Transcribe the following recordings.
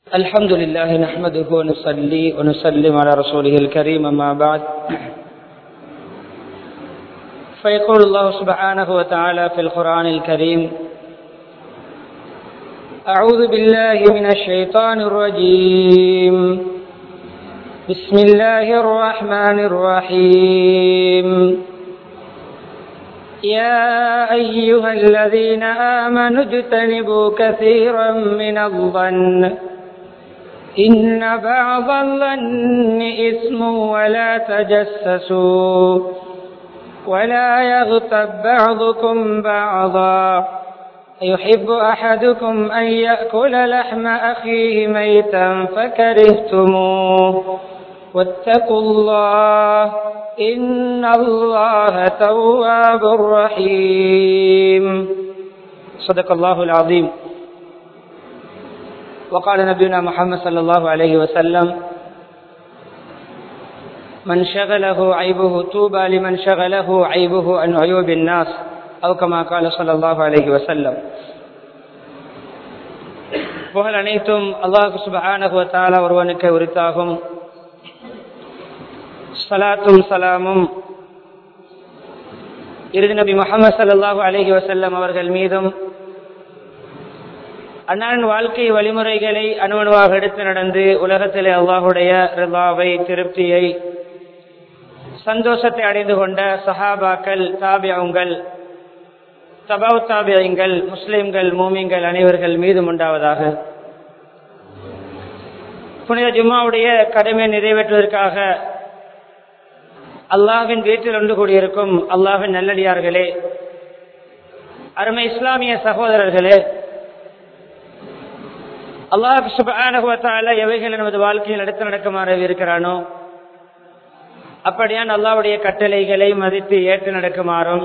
الحمد لله نحمده ونصلي ونسلم على رسوله الكريم أما بعد فيقول الله سبحانه وتعالى في القرآن الكريم أعوذ بالله من الشيطان الرجيم بسم الله الرحمن الرحيم يا أيها الذين آمنوا اجتنبوا كثيرا من الظن إن بعض الظن إثم ولا تجسسوا ولا يغتب بعضكم بعضا يحب أحدكم أن يأكل لحم أخيه ميتا فكرهتموه واتقوا الله إن الله تواب رحيم صدق الله العظيم وقال نبينا محمد صلى الله عليه وسلم من شغله عيبه طوبى لمن شغله عيبه عن عيوب الناس أو كما قال صلى الله عليه وسلم புகழ் அனைத்தும் அல்லாஹு சுபஹானகுவத்தால ஒருவனுக்கு உரித்தாகும் சலாத்தும் சலாமும் இறுதி நபி முகமது சல்லாஹூ அலஹி வசல்லம் அவர்கள் மீதும் அண்ணன் வாழ்க்கை வழிமுறைகளை அணுவணுவாக எடுத்து நடந்து உலகத்திலே அல்லாஹுடைய ரிலாவை திருப்தியை சந்தோஷத்தை அடைந்து கொண்ட சஹாபாக்கள் தாபியங்கள் தபாவ் தாபியங்கள் முஸ்லிம்கள் மூமிங்கள் அனைவர்கள் மீதும் உண்டாவதாக புனித ஜும்மாவுடைய கடமையை நிறைவேற்றுவதற்காக அல்லாவின் வீட்டில் ஒன்று கூடியிருக்கும் அல்லாவின் நல்லடியார்களே அருமை இஸ்லாமிய சகோதரர்களே அல்லாஹ் சுபானுவத்தால எவைகள் நமது வாழ்க்கையில் எடுத்து நடக்குமாறு இருக்கிறானோ அப்படியான் அல்லாவுடைய கட்டளைகளை மதித்து ஏற்று நடக்குமாறும்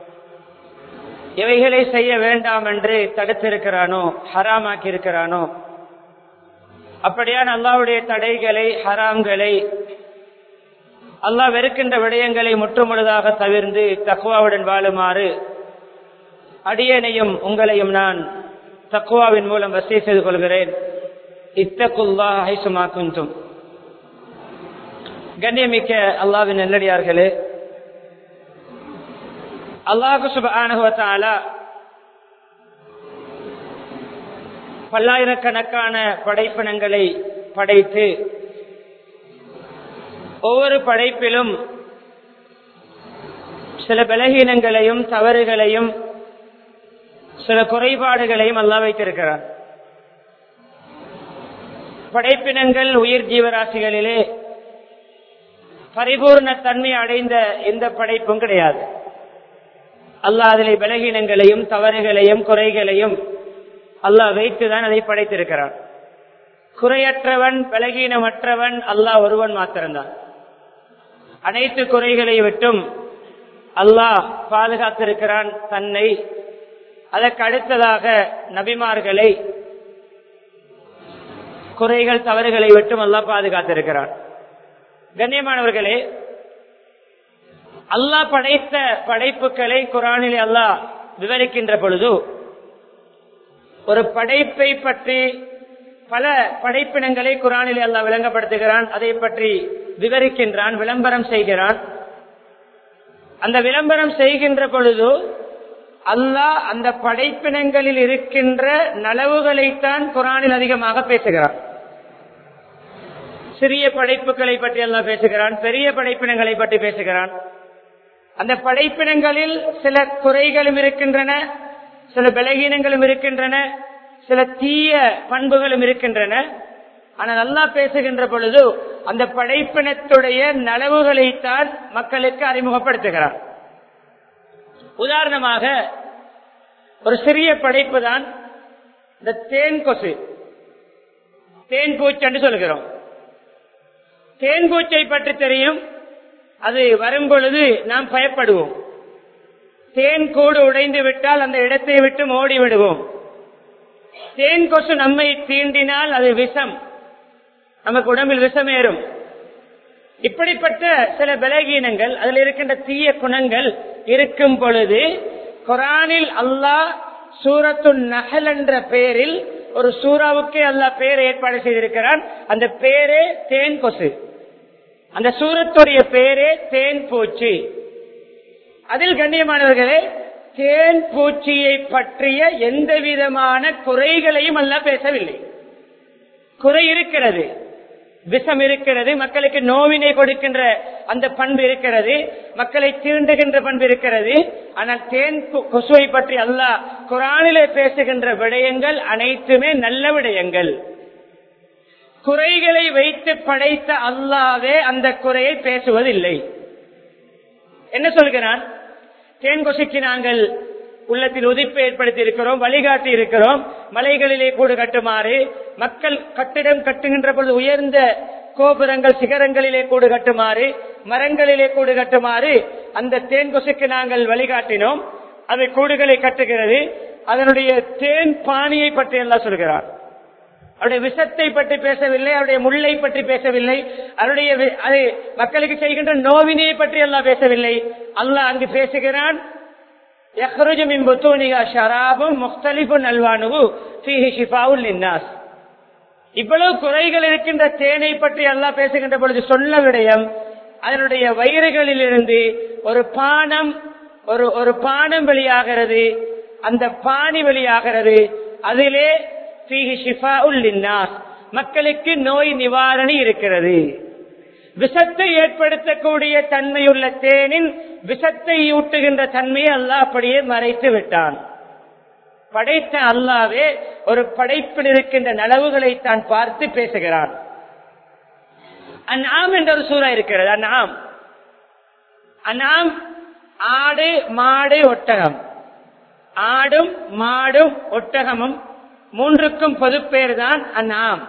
எவைகளை செய்ய வேண்டாம் என்று தடுத்திருக்கிறானோ ஹராமாக்கி இருக்கிறானோ அப்படியான் அல்லாவுடைய தடைகளை ஹராம்களை அல்லாஹ் வெறுக்கின்ற விடயங்களை முற்றுமுழுதாக தவிர்ந்து தக்குவாவுடன் வாழுமாறு அடியனையும் உங்களையும் நான் தக்குவாவின் மூலம் வசதி செய்து கொள்கிறேன் இத்தகுல்லா ஹைசுமா குந்தும் கண்ணியமிக்க அல்லாவின் நெல்லடியார்களே அல்லாஹு சுபானுவத்தால பல்லாயிரக்கணக்கான படைப்பினங்களை படைத்து ஒவ்வொரு படைப்பிலும் சில பலகீனங்களையும் தவறுகளையும் சில குறைபாடுகளையும் அல்லா வைத்திருக்கிறார் படைப்பினங்கள் உயிர் ஜீவராசிகளிலே பரிபூர்ண தன்மை அடைந்த எந்த படைப்பும் கிடையாது அல்லாஹ் அதிலே பலகீனங்களையும் தவறுகளையும் குறைகளையும் அல்லாஹ் வைத்துதான் அதை படைத்திருக்கிறான் குறையற்றவன் பலகீனமற்றவன் அல்லாஹ் ஒருவன் மாத்திரம்தான் அனைத்து குறைகளை விட்டும் அல்லாஹ் பாதுகாத்திருக்கிறான் தன்னை அதற்கு அடுத்ததாக நபிமார்களை குறைகள் தவறுகளை விட்டும் அல்லாஹ் பாதுகாத்திருக்கிறான் கண்ணியமானவர்களே அல்லாஹ் படைத்த படைப்புகளை குரானில் அல்லாஹ் விவரிக்கின்ற பொழுது ஒரு படைப்பை பற்றி பல படைப்பினங்களை குரானில் அல்லாஹ் விளங்கப்படுத்துகிறான் அதை பற்றி விவரிக்கின்றான் விளம்பரம் செய்கிறான் அந்த விளம்பரம் செய்கின்ற பொழுது அல்லாஹ் அந்த படைப்பினங்களில் இருக்கின்ற நலவுகளைத்தான் குரானில் அதிகமாக பேசுகிறான் சிறிய படைப்புகளை பற்றி எல்லாம் பேசுகிறான் பெரிய படைப்பினங்களை பற்றி பேசுகிறான் அந்த படைப்பினங்களில் சில குறைகளும் இருக்கின்றன சில பலகீனங்களும் இருக்கின்றன சில தீய பண்புகளும் இருக்கின்றன ஆனால் நல்லா பேசுகின்ற பொழுது அந்த படைப்பினத்துடைய நலவுகளைத்தான் மக்களுக்கு அறிமுகப்படுத்துகிறார் உதாரணமாக ஒரு சிறிய படைப்பு தான் இந்த தேன் கொசு தேன் பூச்சி என்று சொல்கிறோம் தேன் பூச்சை பற்றி தெரியும் அது வரும் பொழுது நாம் பயப்படுவோம் தேன் கூடு உடைந்து விட்டால் அந்த இடத்தை விட்டு ஓடி விடுவோம் தேன் கொசு நம்மை தீண்டினால் அது விஷம் நமக்கு உடம்பில் விஷம் ஏறும் இப்படிப்பட்ட சில பலகீனங்கள் அதில் இருக்கின்ற தீய குணங்கள் இருக்கும் பொழுது குரானில் அல்லாஹ் சூரத்து நகல் என்ற பெயரில் ஒரு சூறாவுக்கே அல்லாஹ் பேர் ஏற்பாடு செய்திருக்கிறான் அந்த பேரே தேன் கொசு அந்த சூரத்துடைய பேரே தேன் பூச்சி அதில் கண்ணியமானவர்களே தேன் பூச்சியை பற்றிய எந்த விதமான குறைகளையும் அல்ல பேசவில்லை குறை இருக்கிறது விஷம் இருக்கிறது மக்களுக்கு நோவினை கொடுக்கின்ற அந்த பண்பு இருக்கிறது மக்களை தீண்டுகின்ற பண்பு இருக்கிறது ஆனால் தேன் கு- கொசுவை பற்றி அல்லாஹ் குரானிலே பேசுகின்ற விடயங்கள் அனைத்துமே நல்ல விடயங்கள் குறைகளை வைத்து படைத்த அல்லாவே அந்த குறையை பேசுவதில்லை என்ன சொல்கிறான் தேன் கொசுக்கு நாங்கள் உள்ளத்தில் உதிப்பு ஏற்படுத்தி இருக்கிறோம் வழிகாட்டி இருக்கிறோம் மலைகளிலே கூடு கட்டுமாறு மக்கள் கட்டிடம் கட்டுகின்ற பொழுது உயர்ந்த கோபுரங்கள் சிகரங்களிலே கூடு கட்டுமாறு மரங்களிலே கூடு கட்டுமாறு அந்த தேன் கொசுக்கு நாங்கள் வழிகாட்டினோம் அது கூடுகளை கட்டுகிறது அதனுடைய தேன் பானியை பற்றி எல்லாம் சொல்கிறார் அவருடைய விஷத்தை பற்றி பேசவில்லை அவருடைய முள்ளை பற்றி பேசவில்லை அவருடைய வி- அது மக்களுக்கு செய்கின்ற நோவினையை பற்றி எல்லாம் பேசவில்லை அல்லாஹ் அங்கு பேசுகிறான் يخرج من بطونها شراب مختلف ألوانه فيه شفاء للناس இவ்வளவு குறைகள் இருக்கின்ற தேனை பற்றி அல்லாஹ் பேசுகின்ற பொழுது சொன்ன விடயம் அதனுடைய வயிறுகளிலிருந்து ஒரு பானம் ஒரு ஒரு பானம் வெளியாகிறது அந்த பானி வெளியாகிறது அதிலே ஃபீஹி ஷிஃபாஉல் லின்னாஸ். மக்களுக்கு நோய் நிவாரணி இருக்கிறது விஷத்தை ஏற்படுத்தக்கூடிய தன்மையுள்ள தேனின் விஷத்தை ஊட்டுகின்ற தன்மையை அல்லாஹ் அப்படியே மறைத்து விட்டான் படைத்த அல்லாவே ஒரு படைப்பில் இருக்கின்ற நலவுகளை தான் பார்த்து பேசுகிறான் அந்நாம் என்ற ஒரு சூறா இருக்கிறது அந்நாம் அந்நாம் ஆடு மாடு ஒட்டகம் ஆடும் மாடும் ஒட்டகமும் மூன்றுக்கும் பொதுப்பேர் தான் அந்நாம்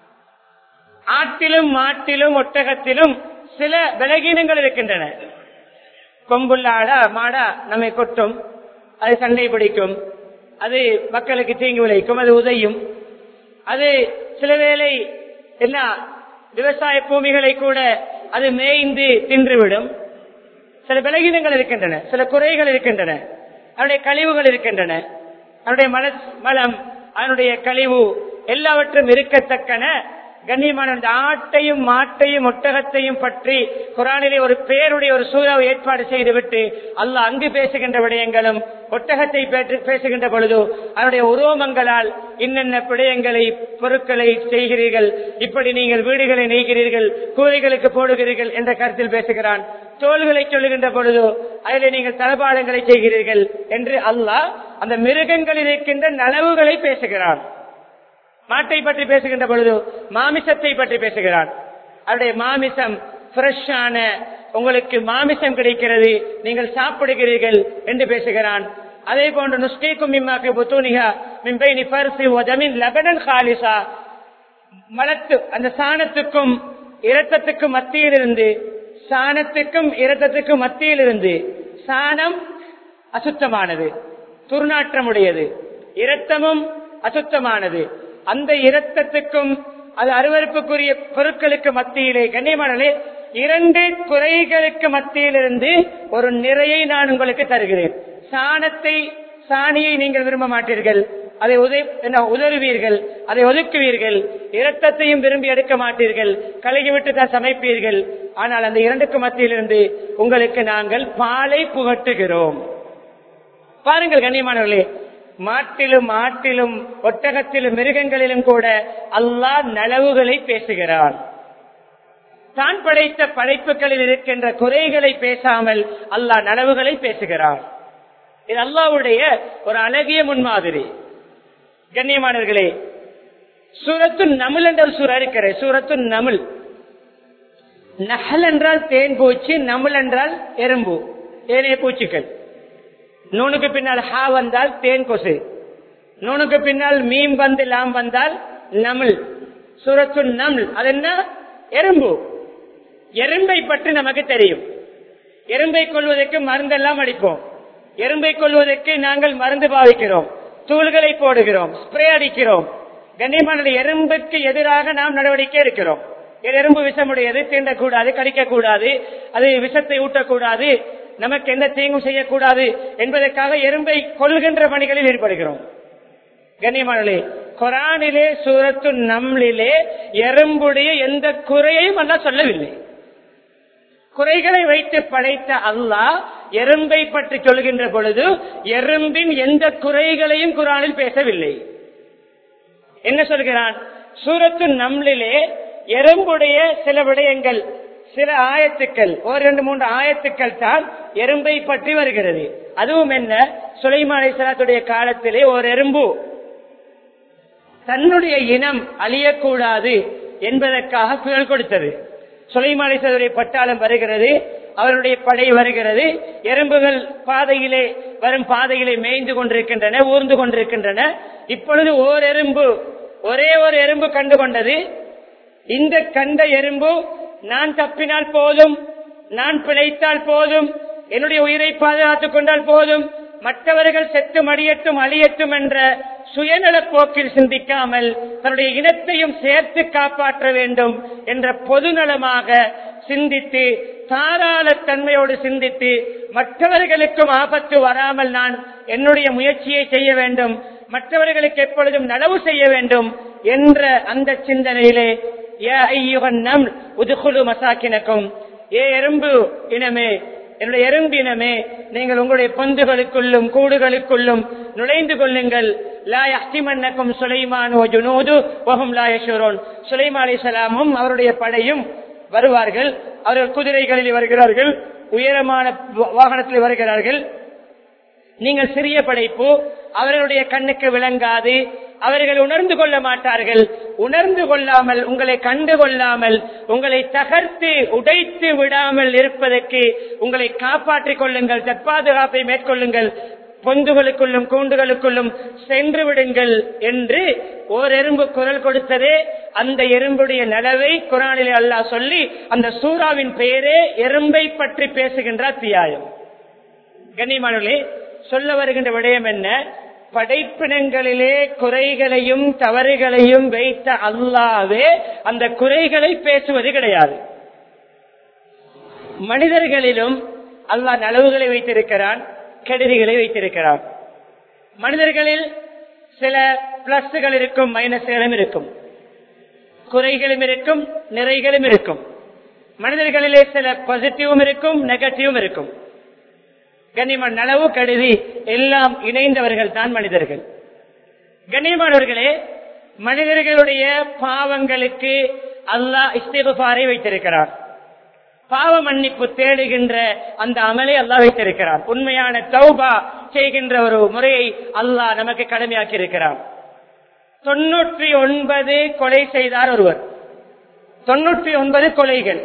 ஆட்டிலும் மாட்டிலும் ஒட்டகத்திலும் சில விலகீனங்கள் இருக்கின்றன கொம்புள்ள ஆடா மாடா நம்மை கொட்டும் அது சண்டை பிடிக்கும் அது மக்களுக்கு தீங்கு விளைக்கும் அது உதையும் அது சில வேளை என்ன விவசாய பூமிகளை கூட அது மேய்ந்து தின்றுவிடும் சில விலகினங்கள் இருக்கின்றன சில குறைகள் இருக்கின்றன அதனுடைய கழிவுகள் இருக்கின்றன அதனுடைய மல மலம் அதனுடைய கழிவு எல்லாவற்றும் இருக்கத்தக்கன கண்ணியமான இந்த ஆட்டையும் மாட்டையும் ஒட்டகத்தையும் பற்றி குரானிலே ஒரு பேருடைய ஒரு சூறாவை ஏற்பாடு செய்துவிட்டு அல்லாஹ் அங்கு பேசுகின்ற விடயங்களும் ஒட்டகத்தை பேற்று- பேசுகின்ற பொழுது அதனுடைய உரோமங்களால் இன்னென்ன விடயங்களை பொருட்களை செய்கிறீர்கள் இப்படி நீங்கள் வீடுகளை நெய்கிறீர்கள் கூரைகளுக்கு போடுகிறீர்கள் என்ற கருத்தில் பேசுகிறான் தோள்களை சொல்லுகின்ற பொழுது அதில் நீங்கள் தளபாடங்களை செய்கிறீர்கள் என்று அல்லாஹ் அந்த மிருகங்களில் இருக்கின்ற நனவுகளை பேசுகிறான் மாட்டை பற்றி பேசுகின்ற பொழுது மாமிசத்தை பற்றி பேசுகிறான் அவருடைய மாமிசம் ஃப்ரெஷ்ஷான உங்களுக்கு மாமிசம் கிடைக்கிறது நீங்கள் சாப்பிடுகிறீர்கள் என்று பேசுகிறான் அதே போன்று நுஸ்கேக்கும் மிம்மாக்கு புத்தூனிகா மிம்பை நிபர்சி ஒதமின் லபனன் ஹாலிசா மலத்து அந்த சாணத்துக்கும் இரத்தத்துக்கும் மத்தியில் இருந்து சாணத்துக்கும் இரத்தத்துக்கும் மத்தியில் இருந்து சாணம் அசுத்தமானது துர்நாற்றமுடையது இரத்தமும் அசுத்தமானது அந்த இரத்தத்துக்கும் அது அருவருப்புக்குரிய பொருட்களுக்கு மத்தியிலே கண்ணியமானே இரண்டு குறைகளுக்கு மத்தியிலிருந்து ஒரு நிறையை நான் உங்களுக்கு தருகிறேன் சாணத்தை சாணியை நீங்கள் விரும்ப மாட்டீர்கள் அதை உதை என்ன உதறுவீர்கள் அதை ஒதுக்குவீர்கள் இரத்தத்தையும் விரும்பி எடுக்க மாட்டீர்கள் கலகிவிட்டு தான் சமைப்பீர்கள் ஆனால் அந்த இரண்டுக்கு மத்தியிலிருந்து உங்களுக்கு நாங்கள் பாலை புகட்டுகிறோம் பாருங்கள் கண்ணியமானவர்களே மாட்டிலும் ஆட்டிலும் ஒட்டகத்திலும் மிருகங்களிலும் கூட அல்லாஹ் நலவுகளை பேசுகிறான் தான் படைத்த படைப்புகளில் இருக்கின்ற குறைகளை பேசாமல் அல்லாஹ் நலவுகளை பேசுகிறான் இது அல்லாவுடைய ஒரு அழகிய முன்மாதிரி கண்ணியமானவர்களே சூரத்து நமுல் என்ற ஒரு சூறா இருக்கிற சூரத்து நமுல் நகல் என்றால் தேன் பூச்சி நமுல் என்றால் எறும்பு ஏனைய பூச்சிகள் நூனுக்கு பின்னால் ஹா வந்தால் தேன் கொசு நூனுக்கு பின்னால் மீம் வந்து லாம் வந்தால் நமுல் சூரத்து நமுல் அது என்ன எறும்பு எறும்பை பற்றி நமக்கு தெரியும் எறும்பை கொள்வதற்கு மருந்தெல்லாம் அடிப்போம் எறும்பை கொள்வதற்கு நாங்கள் மருந்து பாவிக்கிறோம் தூள்களை போடுகிறோம் ஸ்ப்ரே அடிக்கிறோம் கண்ணியமான எறும்புக்கு எதிராக நாம் நடவடிக்கை இருக்கிறோம் இது எறும்பு விஷமுடையது தீண்டக்கூடாது கடிக்கக்கூடாது அது விஷத்தை ஊட்டக்கூடாது நமக்கு எந்த தீங்கும் செய்யக்கூடாது என்பதற்காக எறும்பை கொள்கின்ற பணிகளில் ஈடுபடுகிறோம் கண்ணியமானே குரானிலே சூரத்து நம்லிலே எறும்புடைய எந்த குறையையும் அல்ல சொல்லவில்லை குறைகளை வைத்து படைத்த அல்லாஹ் எறும்பை பற்றி சொல்கின்ற பொழுது எறும்பின் எந்த குறைகளையும் குரானில் பேசவில்லை என்ன சொல்கிறான் சூரத்து நம்லிலே எறும்புடைய சில விடயங்கள் சில ஆயத்துக்கள் ஒரு ரெண்டு மூன்று ஆயத்துக்கள் தான் எறும்பை பற்றி வருகிறது அதுவும் என்ன சுலைமான் இஸ்லாத்துடைய காலத்திலே ஒரு எறும்பு தன்னுடைய இனம் அழியக்கூடாது என்பதற்காக குரல் கொடுத்தது சுலைமான் இஸ்லாத்துடைய பட்டாளம் வருகிறது அவருடைய படை வருகிறது எறும்புகள் பாதையிலே வரும் பாதையிலே மேய்ந்து கொண்டிருக்கின்றன ஊர்ந்து கொண்டிருக்கின்றன இப்பொழுது ஓர் எறும்பு ஒரே ஒரு எறும்பு கண்டு கொண்டது இந்த கண்ட எறும்பு நான் தப்பினால் போதும் நான் பிழைத்தால் போதும் என்னுடைய உயிரை பாதுகாத்துக் கொண்டால் போதும் மற்றவர்கள் செத்து மடியட்டும் அழியட்டும் என்ற சுயநல போக்கில் சிந்திக்காமல் தன்னுடைய இனத்தையும் சேர்த்து காப்பாற்ற வேண்டும் என்ற பொதுநலமாக சிந்தித்து தாராள தன்மையோடு சிந்தித்து மற்றவர்களுக்கும் ஆபத்து வராமல் நான் என்னுடைய முயற்சியை செய்ய வேண்டும் மற்றவர்களுக்கு எப்பொழுதும் நனவு செய்ய வேண்டும் என்ற அந்த சிந்தனையிலே யா ஐயுகன் நம் உதுகுலு மசாக்கினக்கும் ஏ எறும்பு இனமே என்னுடைய எறும்பு இனமே நீங்கள் உங்களுடைய பொந்துகளுக்குள்ளும் கூடுகளுக்குள்ளும் நுழைந்து கொள்ளுங்கள் லாய் அஸ்திமன்னக்கும் சுலைமான் ஜுனூது வஹும் லாயஷுரோன் சுலைமான் அலிசலாமும் அவருடைய படையும் வருவார்கள் அவர்கள் குதிரைகளில் வருகிறார்கள் உயரமான வாகனத்தில் வருகிறார்கள் நீங்கள் சிறிய படைப்பு அவர்களுடைய கண்ணுக்கு விளங்காது அவர்கள் உணர்ந்து கொள்ள மாட்டார்கள் உணர்ந்து கொள்ளாமல் உங்களை கண்டு கொள்ளாமல் உங்களை தகர்த்து உடைத்து விடாமல் இருப்பதற்கு உங்களை காப்பாற்றிக் கொள்ளுங்கள் தற்பாதுகாப்பை மேற்கொள்ளுங்கள் பொந்துகளுக்குள்ளும் கூண்டுகளுக்குள்ளும் சென்று விடுங்கள் என்று ஓர் எறும்பு குரல் கொடுத்ததே அந்த எறும்புடைய நலவை குரானிலே அல்லாஹ் சொல்லி அந்த சூறாவின் பெயரே எறும்பை பற்றி பேசுகின்ற அத்தியாயம் கண்ணியமானே சொல்ல வருகின்ற விடயம் என்ன படைப்பினங்களிலே குறைகளையும் தவறுகளையும் வைத்த அல்லாவே அந்த குறைகளை பேசுவது கிடையாது மனிதர்களிலும் அல்லாஹ் நலவுகளை வைத்திருக்கிறான் கெடுதிகளை வைத்திருக்கிறான் மனிதர்களில் சில பிளஸ்கள் இருக்கும் மைனஸ்களும் இருக்கும் குறைகளும் இருக்கும் நிறைகளும் இருக்கும் மனிதர்களிலே சில பாசிட்டிவும் இருக்கும் நெகட்டிவும் இருக்கும் கண்ணியமான நலவு கருதி எல்லாம் இணைந்தவர்கள் தான் மனிதர்கள் கண்ணியமானவர்களே மனிதர்களுடைய பாவங்களுக்கு அல்லாஹ் இஸ்திகுபாரை வைத்திருக்கிறார் பாவ மன்னிப்பு தேடுகின்ற அந்த அமலை அல்லாஹ் வைத்திருக்கிறார் உண்மையான தௌபா செய்கின்ற ஒரு முறையை அல்லாஹ் நமக்கு கடமையாக்கி இருக்கிறார் தொன்னூற்றி ஒன்பது கொலை செய்தார் ஒருவர் தொன்னூற்றி ஒன்பது கொலைகள்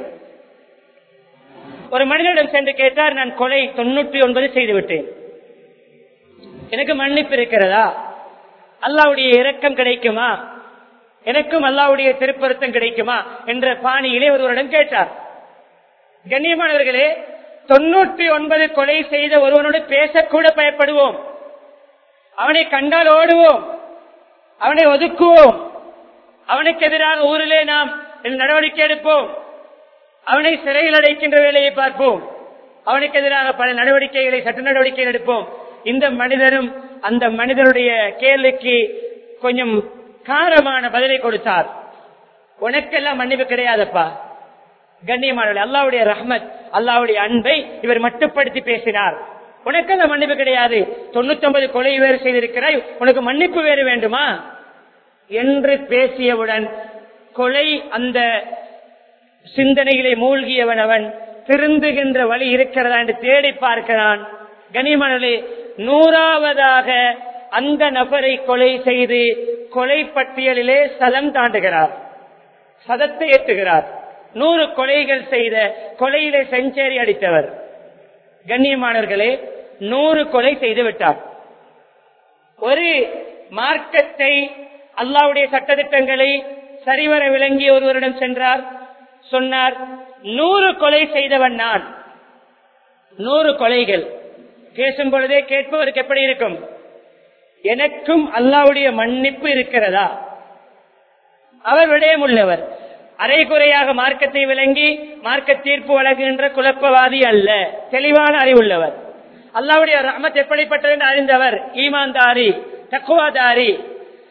ஒரு மனிதனிடம் சென்று கேட்டார் நான் கொலை தொண்ணூற்றி ஒன்பது செய்து விட்டேன் எனக்கு மன்னிப்பு இருக்கிறதா அல்லாவுடைய இரக்கம் கிடைக்குமா எனக்கும் அல்லாவுடைய திருப்பருத்தம் கிடைக்குமா என்ற பாணியிலே ஒருவரிடம் கேட்டார் கண்ணியமானவர்களே தொண்ணூற்றி ஒன்பது கொலை செய்த ஒருவனோடு பேசக்கூட பயப்படுவோம் அவனை கண்டால் ஓடுவோம் அவனை ஒதுக்குவோம் அவனுக்கு எதிராக ஊரிலே நாம் நடவடிக்கை எடுப்போம் அவனை சிறையில் அடைக்கின்ற வேலையை பார்ப்போம் அவனுக்கு எதிராக பல நடவடிக்கைகளை சட்ட நடவடிக்கைகள் எடுப்போம் இந்த மனிதரும் அந்த மனிதனுடைய கேள்விக்கு கொஞ்சம் காரமான பதிலை கொடுத்தார் உனக்கெல்லாம் மன்னிப்பு கிடையாதப்பா கண்ணியமானவர்கள் அல்லாவுடைய ரஹ்மத் அல்லாவுடைய அன்பை இவர் மட்டுப்படுத்தி பேசினார் உனக்கெல்லாம் மன்னிப்பு கிடையாது தொண்ணூத்தி ஒன்பது கொலை வேறு செய்திருக்கிறாய் உனக்கு மன்னிப்பு வேறு வேண்டுமா என்று பேசியவுடன் கொலை அந்த சிந்தனையிலே மூழ்கியவன் அவன் திருந்துகின்ற வழி இருக்கிறதா என்று தேடி பார்க்கிறான் கனிமணலே நூறாவதாக அந்த நபரை கொலை செய்து கொலை பட்டியலிலே சதம் தாண்டுகிறார் சதத்தை ஏற்றுகிறார் நூறு கொலைகள் செய்த கொலையிலே செஞ்சேரி அடித்தவர் கண்ணியமானவர்களே நூறு கொலை செய்து விட்டார் ஒரு மார்க்கத்தை அல்லாவுடைய சட்டத்திட்டங்களை சரிவர விளங்கிய ஒருவரிடம் சென்றார் சொன்னார் நூறு கொலை செய்தவன் நான் நூறு கொலைகள் பேசும் பொழுதே கேட்பவருக்கு எப்படி இருக்கும் எனக்கும் அல்லாவுடைய மன்னிப்பு இருக்கிறதா அவர் விடயம் உள்ளவர் அரைகுறையாக மார்க்கத்தை விளங்கி மார்க்க தீர்ப்பு வழங்குகின்ற குழப்பவாதி அல்ல தெளிவான அறிவுள்ளவர் அல்லாவுடைய ரஹமத் எப்படிப்பட்டது என்று அறிந்தவர் ஈமான்தாரி தக்குவாதாரி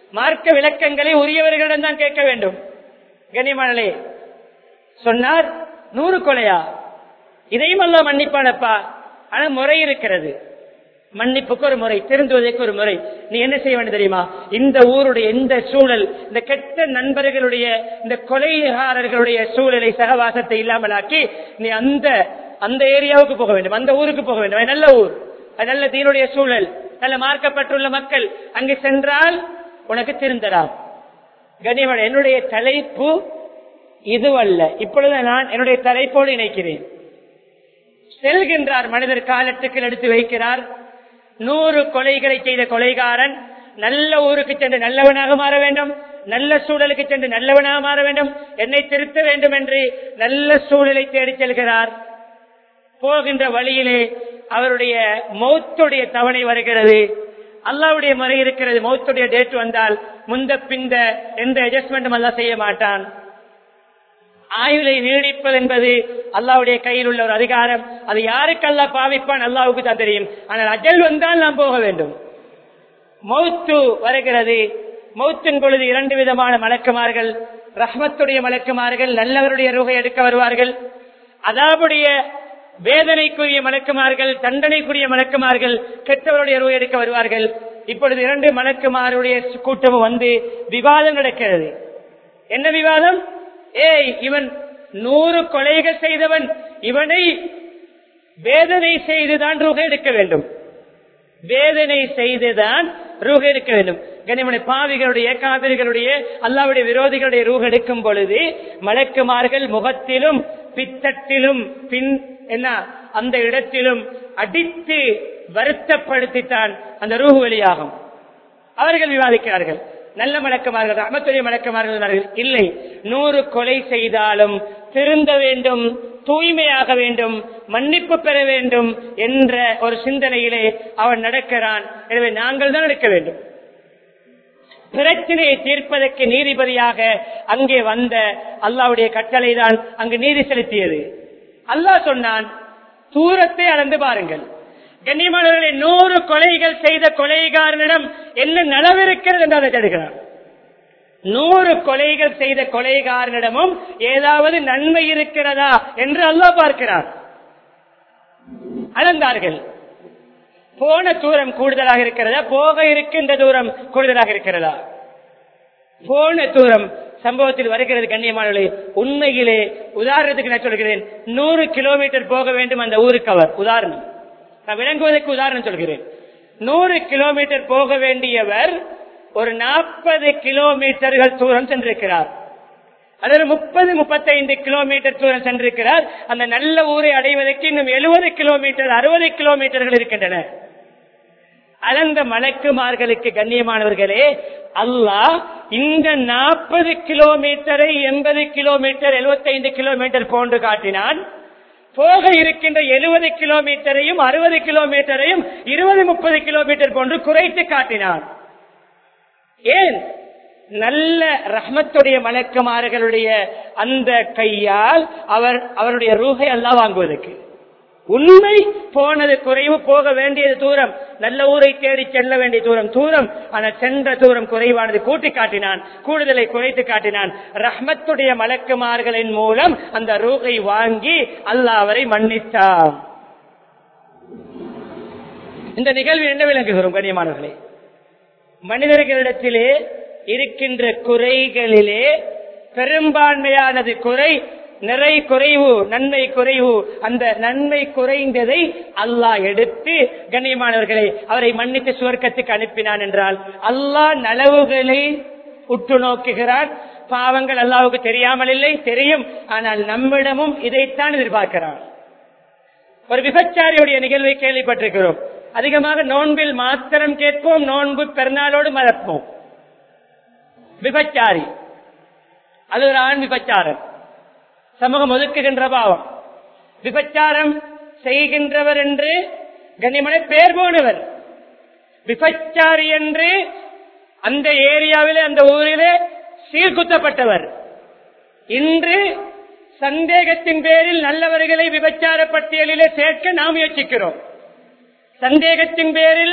மார்க்க விளக்கங்களை உரியவர்களிடம் தான் கேட்க வேண்டும் கனிமணலே சொன்னார் நூறு கொலையா இதையும் அல்ல மன்னிப்பானப்பா ஆனா முறை இருக்கிறது மன்னிப்புக்கு ஒரு முறை திருந்துவதற்கு ஒரு முறை நீ என்ன செய்ய வேண்டும் தெரியுமா இந்த ஊருடைய இந்த சூழல் இந்த கெட்ட நண்பர்களுடைய இந்த கொலைகாரர்களுடைய சூழலை சகவாசத்தை இல்லாமலாக்கி நீ அந்த அந்த ஏரியாவுக்கு போக வேண்டும் அந்த ஊருக்கு போக வேண்டும் அது நல்ல ஊர் அது நல்ல தீனுடைய சூழல் நல்ல மார்க்கப்பட்டுள்ள மக்கள் அங்கு சென்றால் உனக்கு திருந்தலாம் கனிமன் என்னுடைய தலைப்பு இதுவல்ல இப்பொழுது நான் என்னுடைய தலைப்போடு இணைக்கிறேன் செல்கின்றார் மனிதர் காலத்துக்கு எடுத்து வைக்கிறார் நூறு கொலைகளை செய்த கொலைகாரன் நல்ல ஊருக்கு சென்று நல்லவனாக மாற வேண்டும் நல்ல சூழலுக்கு சென்று நல்லவனாக மாற வேண்டும் என்னை திருத்த வேண்டும் என்று நல்ல சூழலை தேடி செல்கிறார் போகின்ற வழியிலே அவருடைய மௌத்துடைய தவணை வருகிறது அல்லாவுடைய முறை இருக்கிறது மௌத்துடைய டேட் வந்தால் முந்த பிந்த எந்த அட்ஜஸ்ட்மெண்ட்டும் அல்லா செய்ய மாட்டான் ஆயுளை நீடிப்பது என்பது அல்லாவுடைய கையில் உள்ள ஒரு அதிகாரம் அது யாருக்கு அல்லா பாவிப்பான் அல்லாவுக்கு தான் தெரியும் ஆனால் அஜல் வந்தால் நாம் போக வேண்டும் மௌத்து வருகிறது மௌத்தின் பொழுது இரண்டு விதமான மலக்குமார்கள் ரஹ்மத்துடைய மலக்குமார்கள் நல்லவருடைய ரூகை எடுக்க வருவார்கள் அதாவுடைய வேதனைக்குரிய மலக்குமார்கள் தண்டனைக்குரிய மலக்குமார்கள் கெட்டவருடைய ரூகை எடுக்க வருவார்கள் இப்பொழுது இரண்டு மலக்குமாருடைய கூட்டமும் வந்து விவாதம் நடக்கிறது என்ன விவாதம் ஏய் இவன் நூறு கொலைகள் செய்தவன் இவனை வேதனை செய்துதான் ரூக எடுக்க வேண்டும் வேதனை செய்துதான் ரூக எடுக்க வேண்டும் கனிமனை பாவிகளுடைய காவிரிகளுடைய அல்லாவுடைய விரோதிகளுடைய ரூக எடுக்கும் பொழுது மலக்குமார்கள் முகத்திலும் பித்தட்டிலும் பின் என்ன அந்த இடத்திலும் அடித்து வருத்தப்படுத்தித்தான் அந்த ரூஹு வெளியாகும் அவர்கள் விவாதிக்கிறார்கள் நல்ல மலக்கமார்கள் அமத்துடைய மலக்கமார்கள் இல்லை நூறு கொலை செய்தாலும் திருந்த வேண்டும் தூய்மையாக வேண்டும் மன்னிப்பு பெற வேண்டும் என்ற ஒரு சிந்தனையிலே அவன் நடக்கிறான் எனவே நாங்கள் தான் நடக்க வேண்டும் பிரச்சனையை தீர்ப்பதற்கு நீதிபதியாக அங்கே வந்த அல்லாவுடைய கட்டளை தான் அங்கு நீதி செலுத்தியது அல்லாஹ் சொன்னான் தூரத்தை அளந்து பாருங்கள் கண்ணியமானவர்களை நூறு கொலைகள் செய்த கொலைகாரனிடம் என்ன நலவிருக்கிறது என்று அதை தடுக்கிறார் நூறு கொலைகள் செய்த கொலைகாரனிடமும் ஏதாவது நன்மை இருக்கிறதா என்று அல்லாஹ் பார்க்கிறார் அளந்தார்கள் போன தூரம் கூடுதலாக இருக்கிறதா போக இருக்கின்ற தூரம் கூடுதலாக இருக்கிறதா போன தூரம் சம்பவத்தில் வருகிறது கண்ணியமானவர்களே உண்மையிலே உதாரணத்துக்கு நான் சொல்கிறேன் நூறு கிலோமீட்டர் போக வேண்டும் அந்த ஊருக்கு அவர் உதாரணம் நான் விளங்குவதற்கு உதாரணம் சொல்கிறேன் நூறு கிலோமீட்டர் போக வேண்டியவர் ஒரு நாற்பது கிலோமீட்டர்கள் தூரம் சென்றிருக்கிறார் அதாவது முப்பது முப்பத்தைந்து கிலோமீட்டர் தூரம் சென்றிருக்கிறார் அந்த நல்ல ஊரை அடைவதற்கு இன்னும் எழுபது கிலோமீட்டர் அறுபது கிலோமீட்டர்கள் இருக்கின்றன அளந்த மலக்குமார்களுக்கு கண்ணியமானவர்களே அல்லாஹ் இந்த நாற்பது கிலோமீட்டரை எண்பது கிலோமீட்டர் எழுபத்தைந்து கிலோமீட்டர் போன்று காட்டினான் போக இருக்கின்ற எழுபது கிலோமீட்டரையும் அறுபது கிலோமீட்டரையும் இருபது முப்பது கிலோமீட்டர் போன்று குறைத்து காட்டினான் ஏன் நல்ல ரஹ்மத்துடைய மலக்குமார்களுடைய அந்த கையால் அவர் அவருடைய ரூகை எல்லாம் வாங்குவதற்கு உண்மை போனது குறைவு போக வேண்டியது தூரம் நல்ல ஊரை தேடி செல்ல வேண்டிய தூரம் தூரம் ஆனால் சென்ற தூரம் குறைவானது கூட்டி காட்டினான் கூடுதலை குறைத்து காட்டினான் ரஹ்மத்துடைய மலக்குமார்களின் மூலம் அந்த ரூகை வாங்கி அல்லாஹ் அவரை மன்னித்தார் இந்த நிகழ்வு என்ன விளங்குகிறோம் கண்ணியமானவர்களே மனிதர்களிடத்திலே இருக்கின்ற குறைகளிலே பெரும்பான்மையானது குறை நிறை குறைவு நன்மை குறைவு அந்த நன்மை குறைந்ததை அல்லாஹ் எடுத்து கண்ணியமானவர்களை அவரை மன்னித்து சுவர்க்கத்துக்கு அனுப்பினான் என்றால் அல்லாஹ் நலவுகளை உற்று நோக்குகிறான் பாவங்கள் அல்லாவுக்கு தெரியாமல் இல்லை தெரியும் ஆனால் நம்மிடமும் இதைத்தான் எதிர்பார்க்கிறான் ஒரு விபச்சாரியுடைய நிகழ்வை கேள்விப்பட்டிருக்கிறோம் அதிகமாக நோன்பில் மாத்திரம் கேட்போம் நோன்பு பெருநாளோடு மறப்போம் விபச்சாரி அது ஒரு ஆண் விபச்சாரன் சமூகம் ஒதுக்குகின்ற பாவம் விபச்சாரம் செய்கின்றவர் என்று கண்ணியமனை பேர் போனவர் விபச்சாரி என்று அந்த ஏரியாவிலே அந்த ஊரிலே சீர்குத்தப்பட்டவர் இன்று சந்தேகத்தின் பேரில் நல்லவர்களை விபச்சார பட்டியலிலே சேர்க்க நாம் முயற்சிக்கிறோம் சந்தேகத்தின் பேரில்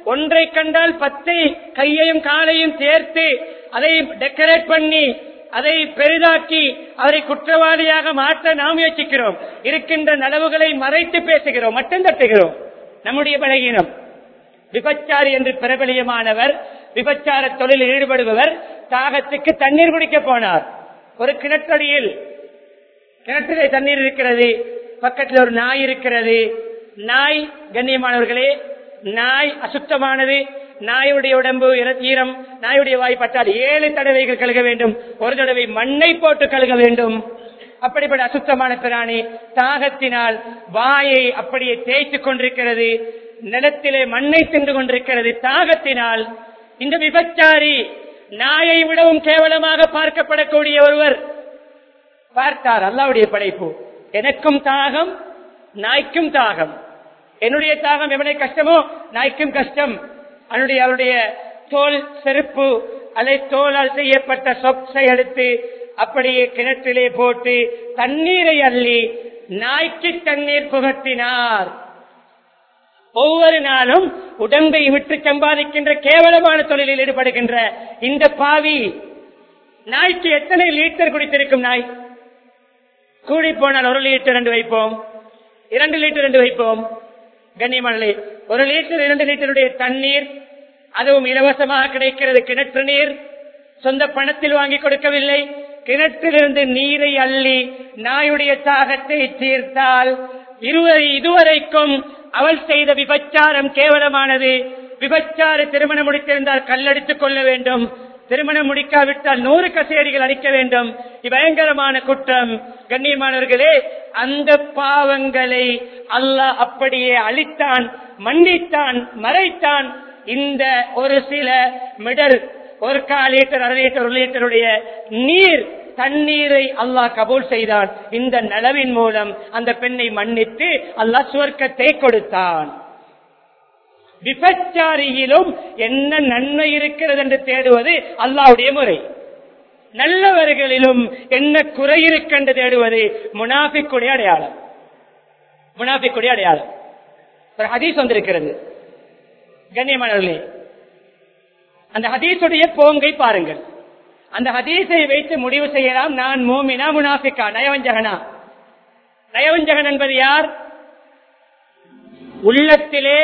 ஒன்றை கண்டால் பத்தை கையையும் காலையும் சேர்த்து அதை டெக்கரேட் பண்ணி அதை பெரிதாக்கி அவரை குற்றவாளியாக மாற்ற நாம் முயற்சிக்கிறோம் இருக்கின்ற நலவுகளை மறைத்து பேசுகிறோம் மட்டும் தட்டுகிறோம் நம்முடைய பலகீனம் விபச்சாரி என்று பிரபலியமானவர் விபச்சார தொழிலில் ஈடுபடுபவர் தாகத்துக்கு தண்ணீர் குடிக்க போனார் ஒரு கிணற்றடியில் கிணற்றிலே தண்ணீர் இருக்கிறது பக்கத்தில் ஒரு நாய் இருக்கிறது நாய் கண்ணியமானவர்களே நாய் அசுத்தமானது நாயுடைய உடம்பு இர- ஈரம் நாயுடைய வாய் பட்டால் ஏழு தடவைகள் கழுக வேண்டும் ஒரு தடவை மண்ணை போட்டு கழுக வேண்டும் அப்படிப்பட்ட அசுத்தமான பிராணி தாகத்தினால் வாயை அப்படியே தேய்த்துக் கொண்டிருக்கிறது நிலத்திலே மண்ணை தின்று கொண்டிருக்கிறது தாகத்தினால் இந்த விபச்சாரி நாயை விடவும் கேவலமாக பார்க்கப்படக்கூடிய ஒருவர் பார்த்தார் அல்லாவுடைய படைப்பு எனக்கும் தாகம் நாய்க்கும் தாகம் என்னுடைய தாகம் எவனை கஷ்டமோ நாய்க்கும் கஷ்டம் அவனுடைய அவருடைய தோல் செருப்பு அதை தோலால் செய்யப்பட்ட சொப்ஸை எடுத்து அப்படியே கிணற்றிலே போட்டு தண்ணீரை அள்ளி நாய்க்கு தண்ணீர் புகட்டினார் ஒவ்வொரு நாளும் உடம்பை விட்டு சம்பாதிக்கின்ற கேவலமான தொழிலில் ஈடுபடுகின்ற இந்த பாவி நாய்க்கு எத்தனை லிட்டர் குடித்திருக்கும் நாய் கூடி போனால் ஒரு லிட்டர் ரெண்டு வைப்போம் இரண்டு லிட்டர் ரெண்டு வைப்போம் கண்ணியமானே ஒரு லிட்டர் இரண்டு லிட்டருடைய தண்ணீர் அதுவும் இலவசமாக கிடைக்கிறது கிணற்று நீர் சொந்த பணத்தில் வாங்கி கொடுக்கவில்லை கிணற்றிலிருந்து நீரை அள்ளி நாயுடைய தாகத்தை தீர்த்தால் இருவரை இதுவரைக்கும் அவள் செய்த விபச்சாரம் கேவலமானது விபச்சார திருமணம் முடித்திருந்தால் கல்லடித்துக் கொள்ள வேண்டும் திருமணம் முடிக்காவிட்டால் நூறு கசேரிகள் அளிக்க வேண்டும் பயங்கரமான குற்றம் கண்ணியமானவர்களே அந்த பாவங்களை அல்லாஹ் அப்படியே அழித்தான் மன்னித்தான் மறைத்தான் இந்த ஒரு சில மிடல் ஒரு கால் லிட்டர் அரை லிட்டர் ஒரு லிட்டருடைய நீர் தண்ணீரை அல்லாஹ் கபூல் செய்தான் இந்த நலவின் மூலம் அந்த பெண்ணை மன்னித்து அல்லாஹ் சுவர்க்கத்தை கொடுத்தான் விபச்சாரியிலும் என்ன நன்மை இருக்கிறது என்று தேடுவது அல்லாவுடைய முறை நல்லவர்களிலும் என்ன குறை இருக்கென்று தேடுவது முனாஃபிக்குடைய அடையாளம் முனாஃபிக்குடைய அடையாளம் ஒரு ஹதீஸ் வந்திருக்கிறது கண்ணியமானவர்களே அந்த ஹதீஸுடைய போங்கை பாருங்கள் அந்த ஹதீஸை வைத்து முடிவு செய்யலாம் நான் மோமினா முனாஃபிக்கா நயவஞ்சகனா நயவஞ்சகன் என்பது யார் உள்ளத்திலே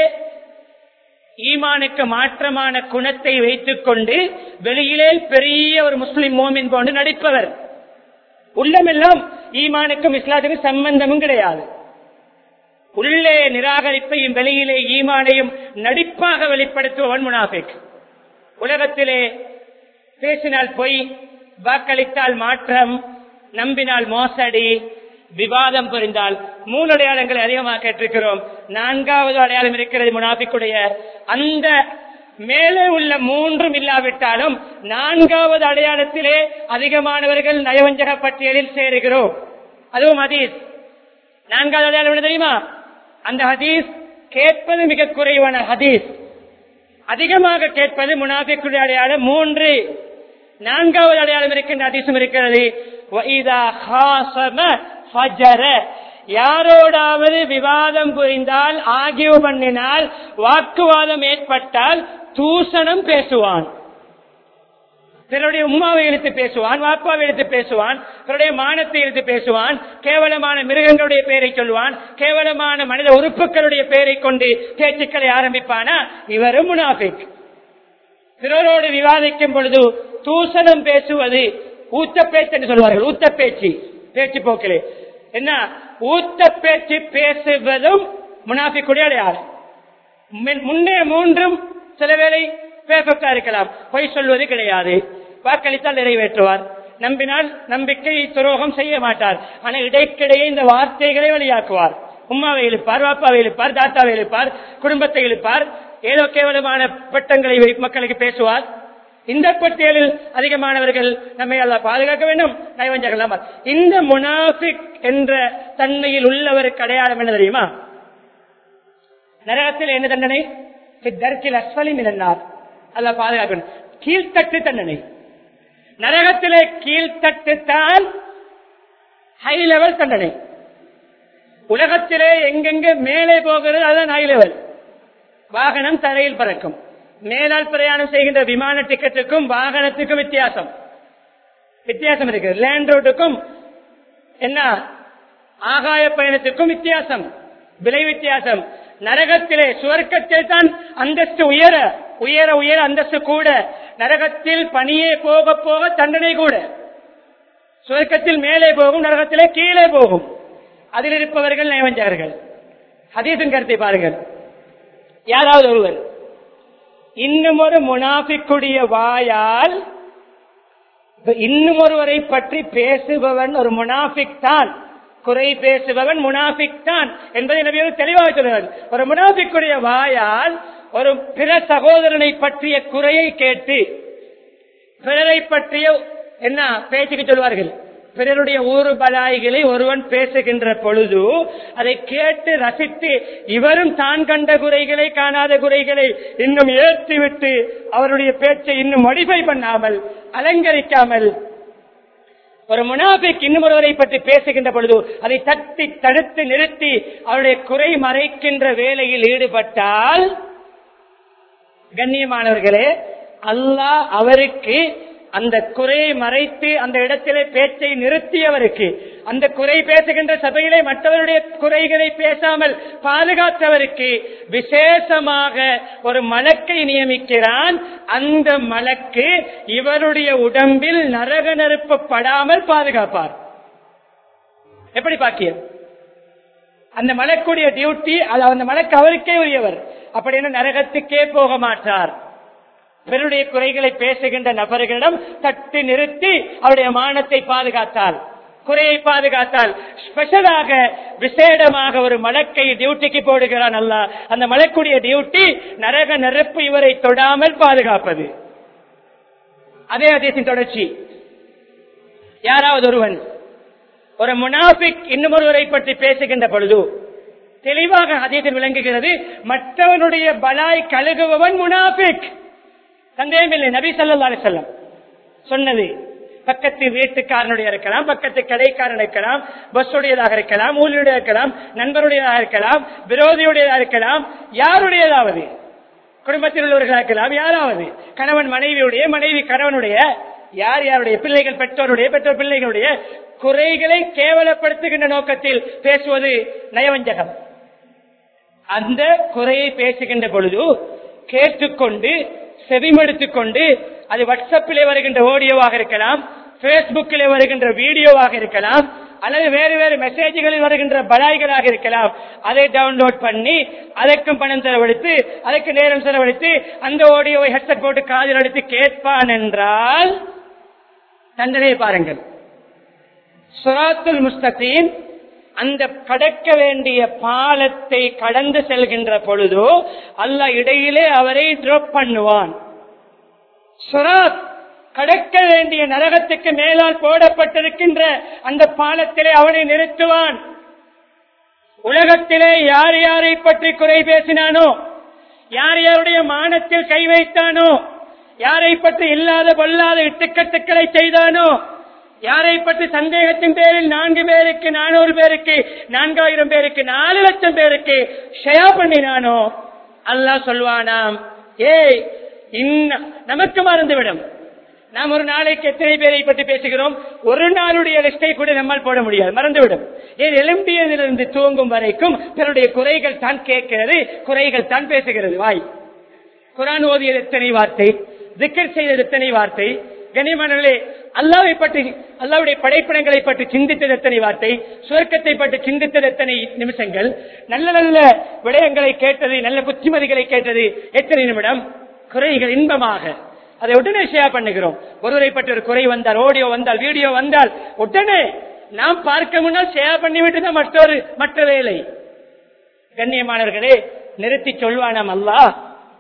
ஈமானுக்கு மாற்றமான குணத்தை வைத்துக் கொண்டு வெளியிலே பெரிய ஒரு முஸ்லிம் மோமின் போன்று நடிப்பவர் உள்ளமெல்லாம் ஈமானுக்கும் இஸ்லாத்துக்கும் சம்பந்தமும் கிடையாது உள்ளே நிராகரிப்பையும் வெளியிலே ஈமானையும் நடிப்பாக வெளிப்படுத்துபவன் முனாஃபிக் உலகத்திலே பேசினால் பொய் வாக்களித்தால் மாற்றம் நம்பினால் மோசடி விவாதம் புரிந்தால் மூணு அடையாளங்களை அதிகமாக கேட்டிருக்கிறோம் நான்காவது அடையாளம் இருக்கிறது முனாஃபிக்குடைய அந்த மேலே உள்ள மூன்றும் இல்லாவிட்டாலும் நான்காவது அடையாளத்திலே அதிகமானவர்கள் நயவஞ்சக பட்டியலில் சேருகிறோம் அதுவும் ஹதீஸ் நான்காவது அடையாளம் என்ன தெரியுமா அந்த ஹதீஸ் கேட்பது மிக குறைவான ஹதீஸ் அதிகமாக கேட்பது முனாஃபிக்குடைய அடையாளம் மூன்று நான்காவது அடையாளம் இருக்கின்ற அதிசம் இருக்கிறது وَإِذَا خَاصَمَ فَجَرَ. யாரோடாவது விவாதம் புரிந்தால் ஆகிய பண்ணினால் வாக்குவாதம் ஏற்பட்டால் தூசணம் பேசுவான் பிறருடைய உமாவை இழுத்து பேசுவான் வாப்பாவை இழுத்து பேசுவான் பிறருடைய மானத்தை இழுத்து பேசுவான் கேவலமான மிருகங்களுடைய பெயரை சொல்வான் கேவலமான மனித உறுப்புகளுடைய பெயரை கொண்டு பேச்சுக்களை ஆரம்பிப்பானா இவரும் முனாஃபிக் பிறரோடு விவாதிக்கும் பொழுது தூசணம் பேசுவது ஊத்த பேச்சு என்று சொல்வார்கள் ஊத்த பேச்சு பேச்சு போக்கிலே என்ன ஊத்த பேச்சு பேசுவதும் முனாஃபிக்குடைய அடையாளம் முன்- முன்னே மூன்றும் சில வேளை பேர்ஃபெக்டா இருக்கலாம் பொய் சொல்வது கிடையாது வாக்களித்தால் நிறைவேற்றுவார் நம்பினால் நம்பிக்கை துரோகம் செய்ய மாட்டார் ஆனா இடைக்கிடையே இந்த வார்த்தைகளை வெளியாக்குவார் உம்மாவை இழுப்பார் வாப்பாவை இழுப்பார் தாத்தாவை இழுப்பார் குடும்பத்தை இழுப்பார் ஏதோ கேவலமான பட்டங்களை வை- மக்களுக்கு பேசுவார் இந்த பட்டியலில் அதிகமானவர்கள் நம்மை எல்லாம் பாதுகாக்க வேண்டும் நயவஞ்சகலாம் இந்த முனாஃபிக் என்ற தன்மையில் உள்ளவருக்கு அடையாளம் என்ன தெரியுமா நரகத்தில் என்ன தண்டனை தர்க்கில் அஸ்வலி மினன்னார் அல்ல பாதுகாக்கணும் கீழ்த்தட்டு தண்டனை நரகத்திலே கீழ்த்தட்டு தான் ஹை லெவல் தண்டனை உலகத்திலே எங்கெங்க மேலே போகிறது அதுதான் ஹை லெவல் வாகனம் தரையில் பறக்கும் மேலால் பிரயாணம் செய்கின்ற விமான டிக்கெட்டுக்கும் வாகனத்துக்கும் வித்தியாசம் வித்தியாசம் இருக்கு லேண்ட் ரோட்டுக்கும் என்ன ஆகாய பயணத்துக்கும் வித்தியாசம் விலை வித்தியாசம் நரகத்திலே சுவர்க்கத்தில் தான் அந்தஸ்து உயர உயர உயர அந்தஸ்து கூட நரகத்தில் பணியே போக போக தண்டனை கூட சுவர்க்கத்தில் மேலே போகும் நரகத்திலே கீழே போகும் அதில் இருப்பவர்கள் நயவஞ்சகர்கள் ஹதீசின் கருத்தை பாருங்கள் யாராவது ஒருவர் இன்னும் ஒரு முனாஃபிக்குடைய வாயால் இன்னும் ஒருவரை பற்றி பேசுபவன் ஒரு முனாஃபிக் தான் குறை பேசுபவன் முனாஃபிக் தான் என்பதை நபியோடு தெளிவாக சொல்லுவார் ஒரு முனாஃபிக்குடைய வாயால் ஒரு பிற சகோதரனை பற்றிய குறையை கேட்டு பிறரை பற்றிய என்ன பேச்சுக்கு சொல்வார்கள் பிறருடைய ஊறு பலாய்களை ஒருவன் பேசுகின்ற பொழுது அதை கேட்டு ரசித்து இவரும் தான் கண்ட குறைகளை காணாத குறைகளை இன்னும் ஏற்றிவிட்டு அவருடைய பேச்சை இன்னும் மடிஃபை பண்ணாமல் அலங்கரிக்காமல் ஒரு முனாபிக் இன்னும் ஒருவரை பற்றி பேசுகின்ற பொழுது அதை தட்டி தடுத்து நிறுத்தி அவருடைய குறை மறைக்கின்ற வேலையில் ஈடுபட்டால் கண்ணியமானவர்களே அல்லாஹ் அவருக்கு அந்த குறையை மறைத்து அந்த இடத்திலே பேச்சை நிறுத்தியவருக்கு அந்த குறை பேசுகின்ற சபையிலே மற்றவருடைய குறைகளை பேசாமல் பாதுகாத்தவருக்கு விசேஷமாக ஒரு மலக்கை நியமிக்கிறான் அந்த மலக்கு இவருடைய உடம்பில் நரக நெருப்பப்படாமல் பாதுகாப்பார் எப்படி பாக்கியம் அந்த மலக்குடைய டியூட்டி அது அந்த மலக்கு அவருக்கே உரியவர் அப்படின்னு நரகத்துக்கே போக மாட்டார் பிறருடைய குறைகளை பேசுகின்ற நபர்களிடம் தட்டி நிறுத்தி அவருடைய மானத்தை பாதுகாத்தால் குறையை பாதுகாத்தால் ஸ்பெஷலாக விசேடமாக ஒரு மலக்கை டியூட்டிக்கு போடுகிறான் அல்ல அந்த மலக்குடைய டியூட்டி நரக நெருப்பு இவரை தொடாமல் பாதுகாப்பது அதே அதேசின் தொடர்ச்சி யாராவது ஒருவன் ஒரு முனாபிக் இன்னும் ஒருவரை பற்றி பேசுகின்ற பொழுது தெளிவாக அதேதில் விளங்குகிறது மற்றவனுடைய பலாய் கழுகுபவன் முனாபிக் சந்தேகமில்லை நபி சல்லா செல்லம் சொன்னது பக்கத்து வீட்டுக்காரனுடைய இருக்கலாம் பக்கத்து கடைக்காரன் இருக்கலாம் பஸ்ஸுடையதாக இருக்கலாம் ஊழியுடைய இருக்கலாம் நண்பருடையதாக இருக்கலாம் விரோதியுடையதாக இருக்கலாம் யாருடையதாவது குடும்பத்தில் உள்ளவர்களாக இருக்கலாம் யாராவது கணவன் மனைவியுடைய மனைவி கணவனுடைய யார் யாருடைய பிள்ளைகள் பெற்றோருடைய பெற்றோர் பிள்ளைகளுடைய குறைகளை கேவலப்படுத்துகின்ற நோக்கத்தில் பேசுவது நயவஞ்சகம் அந்த குறையை பேசுகின்ற பொழுது கேட்டுக்கொண்டு செவிமடுத்துக் கொண்டு அது வாட்ஸ்அப்பிலே வருகின்ற ஆடியோவாக இருக்கலாம் பேஸ்புக்கிலே வருகின்ற வீடியோவாக இருக்கலாம் அல்லது வேறு வேறு மெசேஜ்களில் வருகின்ற பலாய்களாக இருக்கலாம் அதை டவுன்லோட் பண்ணி அதற்கும் பணம் செலவழித்து அதற்கு நேரம் செலவழித்து அந்த ஆடியோவை ஹெட்செட் போட்டு காதில் அடித்து கேட்பான் என்றால் தண்டனை பாருங்கள் சுராத்துல் முஸ்தகீம் அந்த கடக்க வேண்டிய பாலத்தை கடந்து செல்கின்ற பொழுதோ அல்ல இடையிலே அவரை டிராப் பண்ணுவான் சுராத் கடக்க வேண்டிய நரகத்துக்கு மேலால் போடப்பட்டிருக்கின்ற அந்த பாலத்திலே அவனை நிறுத்துவான் உலகத்திலே யார் யாரை பற்றி குறை பேசினானோ யார் யாருடைய மானத்தில் கை வைத்தானோ யாரை பற்றி இல்லாத பொல்லாத இட்டுக்கட்டுக்களை செய்தானோ யாரை பற்றி சந்தேகத்தின் பேரில் நான்கு பேருக்கு நானூறு பேருக்கு நான்காயிரம் பேருக்கு நாலு லட்சம் பேருக்கு ஷயா பண்ணினானோ அல்லாஹ் சொல்வானாம் ஏய் இன்ன நமக்கு மறந்துவிடும் நாம் ஒரு நாளைக்கு எத்தனை பேரை பற்றி பேசுகிறோம் ஒரு நாளுடைய லிஸ்டை கூட நம்மால் போட முடியாது மறந்துவிடும் ஏன் எலும்பியதிலிருந்து தூங்கும் வரைக்கும் பிறருடைய குறைகள் தான் கேட்கிறது குறைகள் தான் பேசுகிறது வாய் குரான் ஓதியது எத்தனை வார்த்தை திக்கர் செய்தது எத்தனை வார்த்தை கனிமணர்களே அல்லாவை பற்றி அல்லாவுடைய படைப்பினங்களை பற்றி சிந்தித்தது எத்தனை வார்த்தை சுவர்க்கத்தை பற்றி சிந்தித்தது எத்தனை நிமிஷங்கள் நல்ல நல்ல விடயங்களை கேட்டது நல்ல புத்திமதிகளை கேட்டது எத்தனை நிமிடம் குறைகள் இன்பமாக அதை உடனே ஷேர் பண்ணுகிறோம் ஒருவரை பற்றி ஒரு குறை வந்தால் ஆடியோ வந்தால் வீடியோ வந்தால் உடனே நாம் பார்க்க முன்னால் ஷேர் பண்ணிவிட்டு தான் மற்றொரு மற்ற வேலை கண்ணியமானவர்களே நிறுத்தி சொல்வானாம் அல்லாஹ்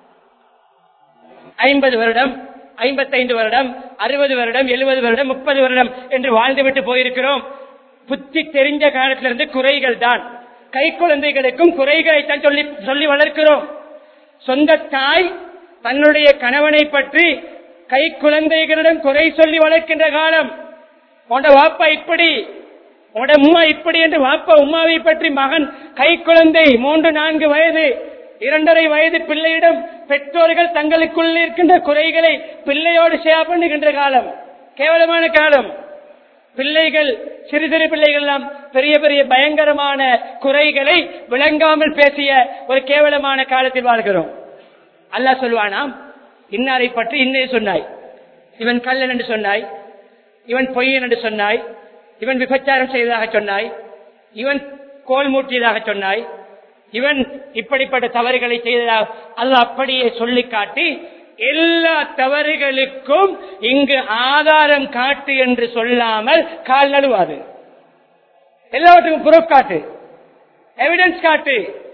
ஐம்பது வருடம் ஐம்பத்தைந்து வருடம் அறுபது வருடம் எழுபது வருடம் முப்பது வருடம் என்று வாழ்ந்துவிட்டு போயிருக்கிறோம் புத்தி தெரிஞ்ச காலத்திலிருந்து குறைகள் தான் கை குழந்தைகளுக்கும் குறைகளை தான் சொல்லி சொல்லி வளர்க்கிறோம் சொந்த தாய் தன்னுடைய கணவனை பற்றி கை குழந்தைகளிடம் குறை சொல்லி வளர்க்கின்ற காலம் உண்ட வாப்பா இப்படி உட உம்மா இப்படி என்று வாப்பா உம்மாவை பற்றி மகன் கை குழந்தை மூன்று நான்கு வயது இரண்டரை வயது பிள்ளையிடம் பெற்றோர்கள் தங்களுக்குள் இருக்கின்ற குறைகளை பிள்ளையோடு ஷேர் பண்ணுகின்ற காலம் கேவலமான காலம் பிள்ளைகள் சிறு சிறு பிள்ளைகள் எல்லாம் பெரிய பெரிய பயங்கரமான குறைகளை விளங்காமல் பேசிய ஒரு கேவலமான காலத்தில் வாழ்கிறோம் அல்லாஹ் சொல்வானாம் இன்னாரை பற்றி இன்னே சொன்னாய் இவன் கல்லன் என்று சொன்னாய் இவன் பொய்யன் என்று சொன்னாய் இவன் விபச்சாரம் செய்ததாக சொன்னாய் இவன் கோல் மூட்டியதாக சொன்னாய் இவன் இப்படிப்பட்ட தவறுகளை செய்ததாக அல்ல அப்படியே சொல்லி காட்டி எல்லா தவறுகளுக்கும் இங்கு ஆதாரம் காட்டு என்று சொல்லாமல் கால் நழுவாது எல்லாவற்றுக்கும் ப்ரூஃப் காட்டு எவிடன்ஸ் காட்டு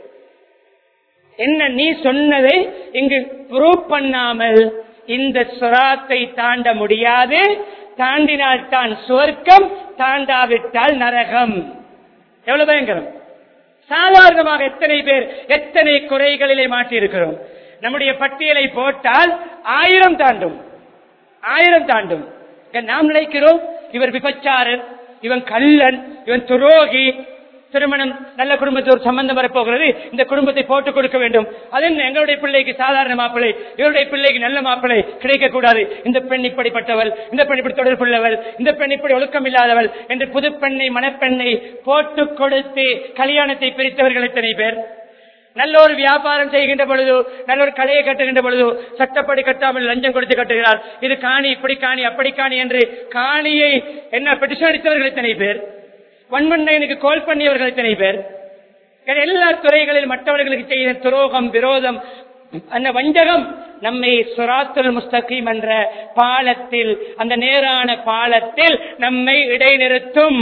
என்ன நீ சொன்னதை இங்கு ப்ரூவ் பண்ணாமல் இந்த சுராத்தை தாண்ட முடியாது தாண்டினால் தான் சுவர்க்கம் தாண்டாவிட்டால் நரகம் எவ்வளவு பயங்கரம் சாதாரணமாக எத்தனை பேர் எத்தனை குறைகளிலே மாட்டியிருக்கிறோம் நம்முடைய பட்டியலை போட்டால் ஆயிரம் தாண்டும் ஆயிரம் தாண்டும் இங்க நாம் நினைக்கிறோம் இவர் விபச்சாரர் இவன் கள்ளன் இவன் துரோகி திருமணம் நல்ல குடும்பத்தோடு சம்பந்தம் வரப்போகிறது இந்த குடும்பத்தை போட்டுக் கொடுக்க வேண்டும் அது என்ன எங்களுடைய பிள்ளைக்கு சாதாரண மாப்பிள்ளை இவருடைய பிள்ளைக்கு நல்ல மாப்பிள்ளை கிடைக்க கூடாது இந்த பெண் இப்படிப்பட்டவள் இந்த பெண் இப்படி தொடர்புள்ளவள் இந்த பெண் இப்படி ஒழுக்கம் இல்லாதவள் என்று புது பெண்ணை மணப்பெண்ணை போட்டுக் கொடுத்து கல்யாணத்தை பிரித்தவர்கள் எத்தனை பேர் நல்ல ஒரு வியாபாரம் செய்கின்ற பொழுது நல்ல ஒரு கடையை கட்டுகின்ற பொழுது சட்டப்படி கட்டாமல் லஞ்சம் கொடுத்து கட்டுகிறார் இது காணி இப்படி காணி அப்படி காணி என்று காணியை என்ன பெட்டிஷன் அடித்தவர்கள் எத்தனை பேர் வன்மண்ணையனுக்கு கோல் பண்ணியவர்கள் எத்தனை பேர் என எல்லா துறைகளில் மற்றவர்களுக்கு செய்த துரோகம் விரோதம் அந்த வஞ்சகம் நம்மை சுராத்துல் முஸ்தகீம் என்ற பாலத்தில் அந்த நேரான பாலத்தில் நம்மை இடைநிறுத்தும்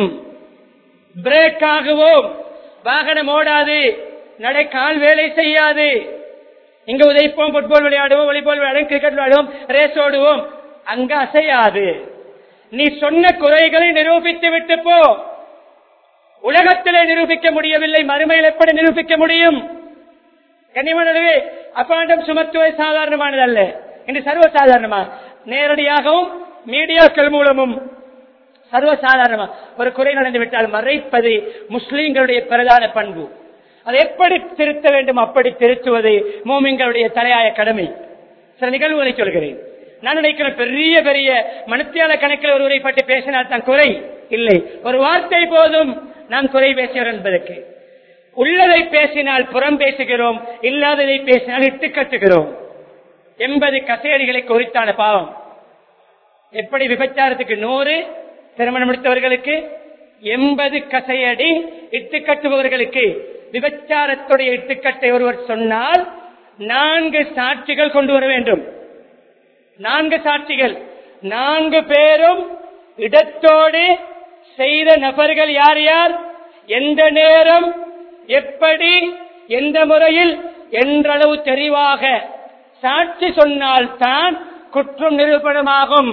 பிரேக் ஆகுவோம் வாகனம் ஓடாது நடை கால் வேலை செய்யாது இங்க உதைப்போம் ஃபுட்பால் விளையாடுவோம் வாலிபால் விளையாடுவோம் கிரிக்கெட் விளையாடுவோம் ரேஸ் ஓடுவோம் அங்க அசையாது நீ சொன்ன குறைகளை நிரூபித்து விட்டு போ உலகத்திலே நிரூபிக்க முடியவில்லை மறுமையில் எப்படி நிரூபிக்க முடியும் கனிமனவே அப்பாண்டம் சுமத்துவது சாதாரணமானது அல்ல இன்று சர்வசாதாரணமா நேரடியாகவும் மீடியாக்கள் மூலமும் சர்வசாதாரணமா ஒரு குறை நடந்து விட்டால் மறைப்பது முஸ்லிம்களுடைய பிரதான பண்பு அதை எப்படி திருத்த வேண்டும் அப்படி திருத்துவது மூமிங்களுடைய தலையாய கடமை சில நிகழ்வுகளை சொல்கிறேன் நான் நினைக்கிறேன் பெரிய பெரிய மனுத்தியால கணக்கில் ஒருவரை பற்றி பேசினால் தான் குறை இல்லை ஒரு வார்த்தை போதும் நாம் குறை பேசுகிறோம் என்பதற்கு உள்ளதை பேசினால் புறம் பேசுகிறோம் இல்லாததை பேசினால் இட்டு கட்டுகிறோம் எண்பது கசேரிகளை குறித்தான பாவம் எப்படி விபச்சாரத்துக்கு நூறு திருமணம் முடித்தவர்களுக்கு எண்பது கசையடி இட்டு கட்டுபவர்களுக்கு விபச்சாரத்துடைய இட்டுக்கட்டை ஒருவர் சொன்னால் நான்கு சாட்சிகள் கொண்டு வர வேண்டும் நான்கு சாட்சிகள் நான்கு பேரும் இடத்தோடு செய்த நபர்கள் யார் யார் எந்த நேரம் எப்படி எந்த முறையில் என்றளவு தெரிவாக சாட்சி சொன்னால் தான் குற்றம் நிரூபணமாகும்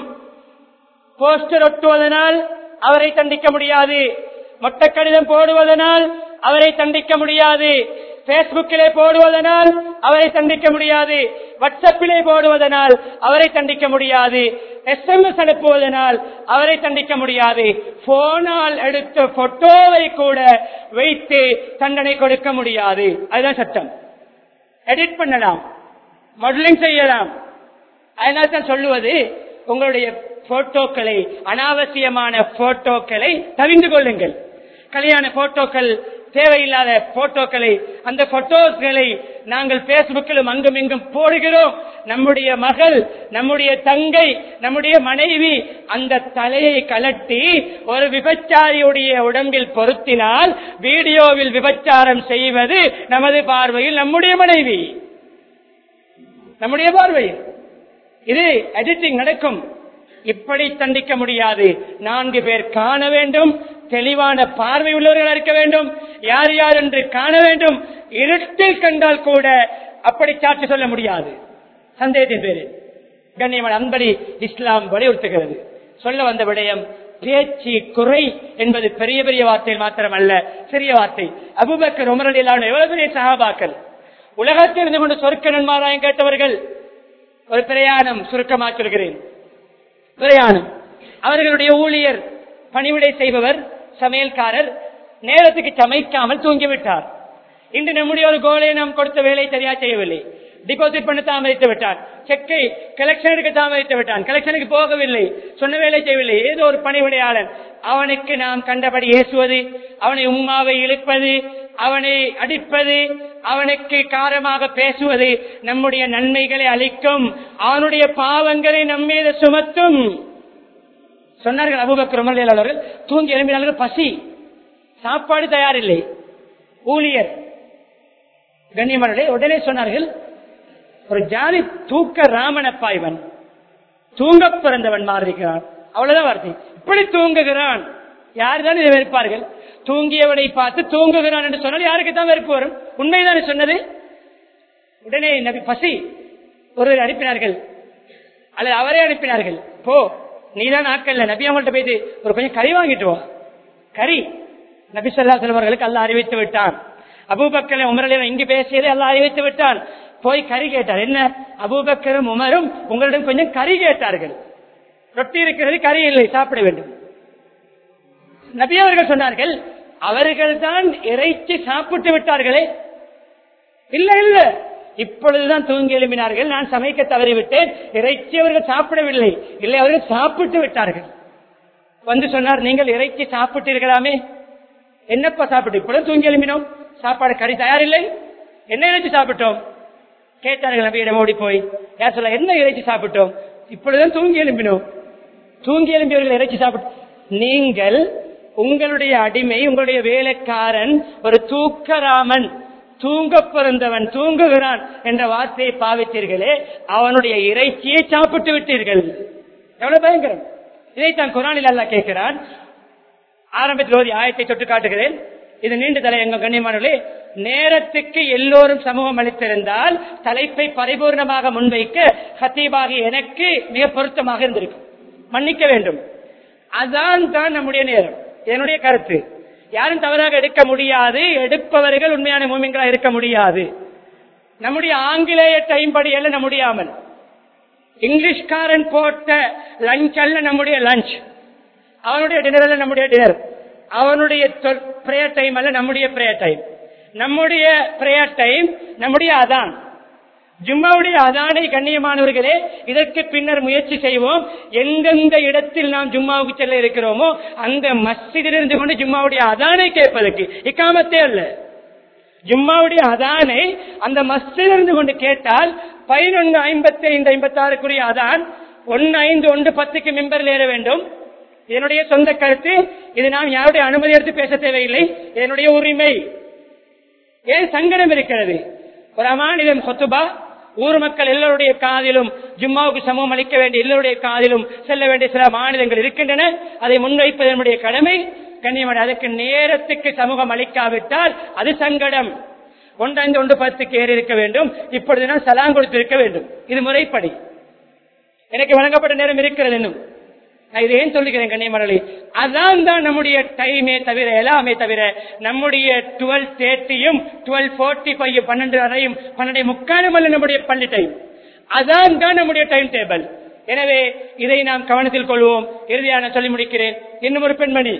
போஸ்டர் ஒட்டுவதனால் அவரை தண்டிக்க முடியாது மொட்டை கடிதம் போடுவதனால் அவரை தண்டிக்க முடியாது பேஸ்புக்கிலே போடுவதனால் அவரை தண்டிக்க முடியாது வாட்ஸ்அப்பிலே போடுவதனால் அவரை தண்டிக்க முடியாது எஸ்எம்எஸ் அனுப்புவதனால் அவரை தண்டிக்க முடியாது போனால் எடுத்த போட்டோவை கூட வைத்து தண்டனை கொடுக்க முடியாது அதுதான் சட்டம் எடிட் பண்ணலாம் மாடலிங் செய்யலாம் அதனால தான் சொல்லுவது உங்களுடைய போட்டோக்களை அனாவசியமான போட்டோக்களை தவிந்து கொள்ளுங்கள் கல்யாண போட்டோக்கள் தேவையில்லாத போட்டோக்களை அந்த போட்டோஸ்களை நாங்கள் பேஸ்புக்கிலும் அங்கும் இங்கும் போடுகிறோம் நம்முடைய மகள் நம்முடைய தங்கை நம்முடைய மனைவி அந்த தலையை கலட்டி ஒரு விபச்சாரியுடைய உடம்பில் பொருத்தினால் வீடியோவில் விபச்சாரம் செய்வது நமது பார்வையில் நம்முடைய மனைவி நம்முடைய பார்வையில் இது எடிட்டிங் நடக்கும் இப்படி தண்டிக்க முடியாது நான்கு பேர் காண வேண்டும் தெளிவான பார்வை உள்ளவர்கள் இருக்க வேண்டும் யார் யார் என்று காண வேண்டும் இருட்டில் கண்டால் கூட அப்படி சாட்சி சொல்ல முடியாது சந்தேகத்தின் பேரு கண்ணியமான அன்படி இஸ்லாம் வலியுறுத்துகிறது சொல்ல வந்த விடயம் பேச்சு குறை என்பது பெரிய பெரிய வார்த்தையில் மாத்திரம் அல்ல சிறிய வார்த்தை அபுபக்கர் உமரடியிலான எவ்வளவு பெரிய சகாபாக்கள் உலகத்தில் இருந்து கொண்டு சொர்க்க நன்மாராயம் கேட்டவர்கள் ஒரு பிரயாணம் சுருக்கமா சொல்கிறேன் பிரயாணம் அவர்களுடைய ஊழியர் பணிவிடை செய்பவர் சமையல்காரர் நேரத்துக்கு சமைக்காமல் தூங்கிவிட்டார் இன்று நம்முடைய ஒரு கோலை நாம் கொடுத்த வேலை சரியா செய்யவில்லை டிபாசிட் பண்ண தாமதித்து விட்டான் செக்கை கலெக்ஷனுக்கு தாமதித்து விட்டான் கலெக்ஷனுக்கு போகவில்லை சொன்ன வேலை செய்யவில்லை ஏதோ ஒரு பணிவிடையாளன் அவனுக்கு நாம் கண்டபடி ஏசுவது அவனை உம்மாவை இழுப்பது அவனை அடிப்பது அவனுக்கு காரமாக பேசுவது நம்முடைய நன்மைகளை அளிக்கும் அவனுடைய பாவங்களை நம்மீது சுமத்தும் சொன்னார்கள் அபுபக்கர் உமர் அவர்கள் தூங்கி எழும்பினார்கள் பசி சாப்பாடு தயாரில்லை ஊழியர் கண்ணியமனுடைய உடனே சொன்னார்கள் ஒரு ஜாதி தூக்க ராமனப்பா இவன் தூங்க பிறந்தவன் மாறிக்கிறான் அவ்வளவுதான் வார்த்தை இப்படி தூங்குகிறான் யாருதான் இதை வெறுப்பார்கள் தூங்கியவனை பார்த்து தூங்குகிறான் என்று சொன்னால் யாருக்கு தான் வெறுப்பு வரும் உண்மைதானே சொன்னது உடனே நபி பசி ஒருவர் அனுப்பினார்கள் அல்லது அவரே அனுப்பினார்கள் போ நீதான் ஆக்கல்ல நபி அவங்கள்ட்ட போயிட்டு ஒரு கொஞ்சம் கறி வாங்கிட்டு வா கறி நபி சொல்லா செல்வர்களுக்கு அல்ல அறிவித்து விட்டான் அபூபக்கரை உமரில் இங்கு பேசியதை அல்ல அறிவித்து விட்டான் போய் கறி கேட்டார் என்ன அபூபக்கரும் உமரும் உங்களிடம் கொஞ்சம் கறி கேட்டார்கள் ரொட்டி இருக்கிறது கறி இல்லை சாப்பிட வேண்டும் நபி அவர்கள் சொன்னார்கள் அவர்கள் தான் இறைச்சி சாப்பிட்டு விட்டார்களே இல்ல இல்ல இப்பொழுதுதான் தூங்கி எழுப்பினார்கள் நான் சமைக்க தவறிவிட்டேன் இறைச்சி அவர்கள் சாப்பிடவில்லை இல்லை அவர்கள் சாப்பிட்டு விட்டார்கள் வந்து சொன்னார் நீங்கள் இறைச்சி சாப்பிட்டீர்களாமே என்னப்பா சாப்பிட்டு இப்பொழுது தூங்கி எழுப்பினோம் சாப்பாடு கறி தயாரில்லை என்ன இறைச்சி சாப்பிட்டோம் கேட்டார்கள் நபியிடம் ஓடி போய் யார் சொல்ல என்ன இறைச்சி சாப்பிட்டோம் இப்பொழுதுதான் தூங்கி எழுப்பினோம் தூங்கி எழும்பியவர்கள் இறைச்சி சாப்பிட்டு நீங்கள் உங்களுடைய அடிமை உங்களுடைய வேலைக்காரன் ஒரு தூக்கராமன் தூங்க பிறந்தவன் தூங்குகிறான் என்ற வார்த்தையை பாவித்தீர்களே அவனுடைய இறைச்சியை சாப்பிட்டு விட்டீர்கள் எவ்வளவு பயங்கரம் இதைத்தான் குரானில் அல்லா கேட்கிறான் ஆரம்பத்தில் ஓதி ஆயத்தை தொட்டு காட்டுகிறேன் இது நீண்ட தலை எங்க கண்ணியமானவர்களே நேரத்துக்கு எல்லோரும் சமூகம் அளித்திருந்தால் தலைப்பை பரிபூர்ணமாக முன்வைக்க ஹத்தீபாகி எனக்கு மிக பொருத்தமாக இருந்திருக்கும் மன்னிக்க வேண்டும் அதான் தான் நம்முடைய நேரம் என்னுடைய கருத்து யாரும் தவறாக எடுக்க முடியாது எடுப்பவர்கள் உண்மையான மூமிங்களா இருக்க முடியாது நம்முடைய ஆங்கிலேய டைம் படி அல்ல நம்முடியாமல் இங்கிலீஷ்காரன் போட்ட லஞ்ச் அல்ல நம்முடைய லஞ்ச் அவனுடைய டினர் அல்ல நம்முடைய டினர் அவனுடைய பிரேயர் டைம் அல்ல நம்முடைய பிரேயர் டைம் நம்முடைய பிரேயர் டைம் நம்முடைய அதான் ஜும்மாவுடைய அதானை கண்ணியமானவர்களே இதற்கு பின்னர் முயற்சி செய்வோம் எந்தெந்த இடத்தில் நாம் ஜும்மாவுக்கு செல்ல இருக்கிறோமோ அந்த மஸ்ஜிதில் இருந்து கொண்டு ஜும்மாவுடைய அதானை கேட்பதற்கு இக்காமத்தே அல்ல ஜும்மாவுடைய அதானை அந்த மஸ்ஜிதில் இருந்து கொண்டு கேட்டால் பதினொன்று ஐம்பத்தி ஐந்து ஐம்பத்தி ஆறுக்குரிய அதான் ஒன்னு ஐந்து ஒன்று பத்துக்கு மெம்பரில் ஏற வேண்டும் என்னுடைய சொந்த கருத்து இது நாம் யாருடைய அனுமதி எடுத்து பேச தேவையில்லை என்னுடைய உரிமை ஏன் சங்கடம் இருக்கிறது ஒரு அமானிதம் சொத்துபா ஊர் மக்கள் எல்லோருடைய காதிலும் ஜும்மாவுக்கு சமூகம் அளிக்க வேண்டிய எல்லோருடைய காதிலும் செல்ல வேண்டிய சில மாநிலங்கள் இருக்கின்றன அதை முன்வைப்பது நம்முடைய கடமை கண்ணியமான அதுக்கு நேரத்துக்கு சமூகம் அளிக்காவிட்டால் அது சங்கடம் ஒன்றைந்து ஒன்று பத்துக்கு ஏறி இருக்க வேண்டும் இப்பொழுது நான் சலாம் கொடுத்திருக்க வேண்டும் இது முறைப்படி எனக்கு வழங்கப்பட்ட நேரம் இருக்கிறது இன்னும் நான் இதை ஏன் சொல்லுகிறேன் கண்ணியமரளி அதான் தான் நம்முடைய டைமே தவிர எல்லாமே தவிர நம்முடைய டுவெல் தேர்ட்டியும் டுவெல் போர்ட்டி ஃபைவ் பன்னெண்டு வரையும் பன்னெண்டு முக்காலும் அல்ல நம்முடைய பள்ளி டைம் அதான் தான் நம்முடைய டைம் டேபிள் எனவே இதை நாம் கவனத்தில் கொள்வோம் இறுதியாக சொல்லி முடிக்கிறேன் இன்னும் ஒரு பெண்மணி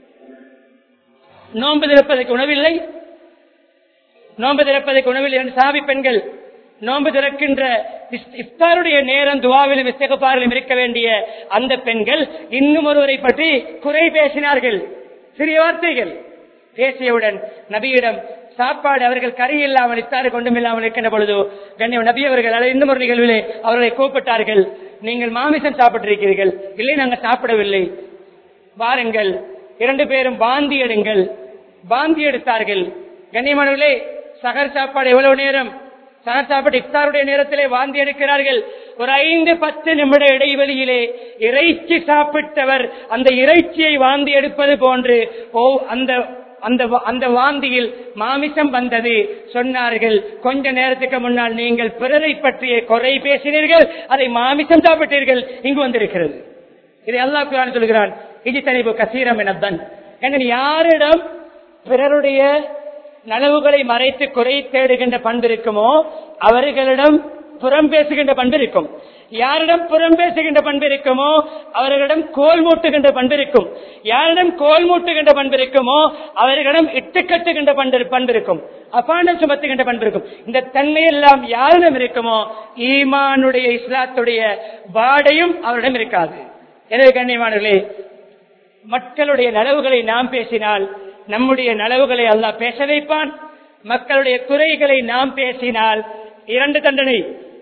நோன்பு திறப்பதற்கு உணவில்லை நோன்பு திறப்பதற்கு உணவில் இரண்டு சாவி பெண்கள் நோன்பு திறக்கின்ற இஃப்தாருடைய நேரம் துவாவிலும் இஸ்தகப்பாரிலும் இருக்க வேண்டிய அந்த பெண்கள் இன்னும் ஒருவரை பற்றி குறை பேசினார்கள் சிறிய வார்த்தைகள் பேசியவுடன் நபியிடம் சாப்பாடு அவர்கள் கறி இல்லாமல் இத்தாறு கொண்டும் இல்லாமல் இருக்கின்ற பொழுது கண்ணியம் நபி அவர்கள் அல்லது இன்னும் ஒரு நிகழ்விலே அவர்களை கூப்பிட்டார்கள் நீங்கள் மாமிசம் சாப்பிட்டிருக்கிறீர்கள் இல்லை நாங்கள் சாப்பிடவில்லை வாருங்கள் இரண்டு பேரும் பாந்தி எடுங்கள் பாந்தி எடுத்தார்கள் கண்ணியமானவர்களே சகர் சாப்பாடு எவ்வளவு நேரம் சகர் சாப்பாடு இஃப்தாருடைய நேரத்திலே வாந்தி எடுக்கிறார்கள் ஒரு ஐந்து பத்து நிமிட இடைவெளியிலே இறைச்சி சாப்பிட்டவர் அந்த இறைச்சியை வாந்தி எடுப்பது போன்று ஓ அந்த அந்த அந்த வாந்தியில் மாமிசம் வந்தது சொன்னார்கள் கொஞ்ச நேரத்துக்கு முன்னால் நீங்கள் பிறரை பற்றிய குறை பேசினீர்கள் அதை மாமிசம் சாப்பிட்டீர்கள் இங்கு வந்திருக்கிறது இதை அல்லா குரான் சொல்கிறான் இது தனிப்பு கசீரம் எனத்தான் எங்கள் யாரிடம் பிறருடைய நனவுகளை மறைத்து குறை தேடுகின்ற பண்பு இருக்குமோ அவர்களிடம் புறம் பேசுகின்ற பண்பு இருக்கும் யாரிடம் புறம் பேசுகின்ற பண்பு இருக்குமோ அவர்களிடம் கோல் மூட்டுகின்ற பண்பு இருக்கும் யாரிடம் கோல் மூட்டுகின்ற பண்பு இருக்குமோ அவர்களிடம் இட்டு கட்டுகின்ற பண்பு பண்பு இருக்கும் அபாண்டம் சுமத்துகின்ற பண்பு இருக்கும் இந்த தன்மை எல்லாம் யாரிடம் இருக்குமோ ஈமானுடைய இஸ்லாத்துடைய வாடையும் அவரிடம் இருக்காது எனவே கண்ணியமானவர்களே மக்களுடைய நலவுகளை நாம் பேசினால் நம்முடைய நலவுகளை அல்லாஹ் பேச வைப்பான் மக்களுடைய குறைகளை நாம் பேசினால் இரண்டு தண்டனை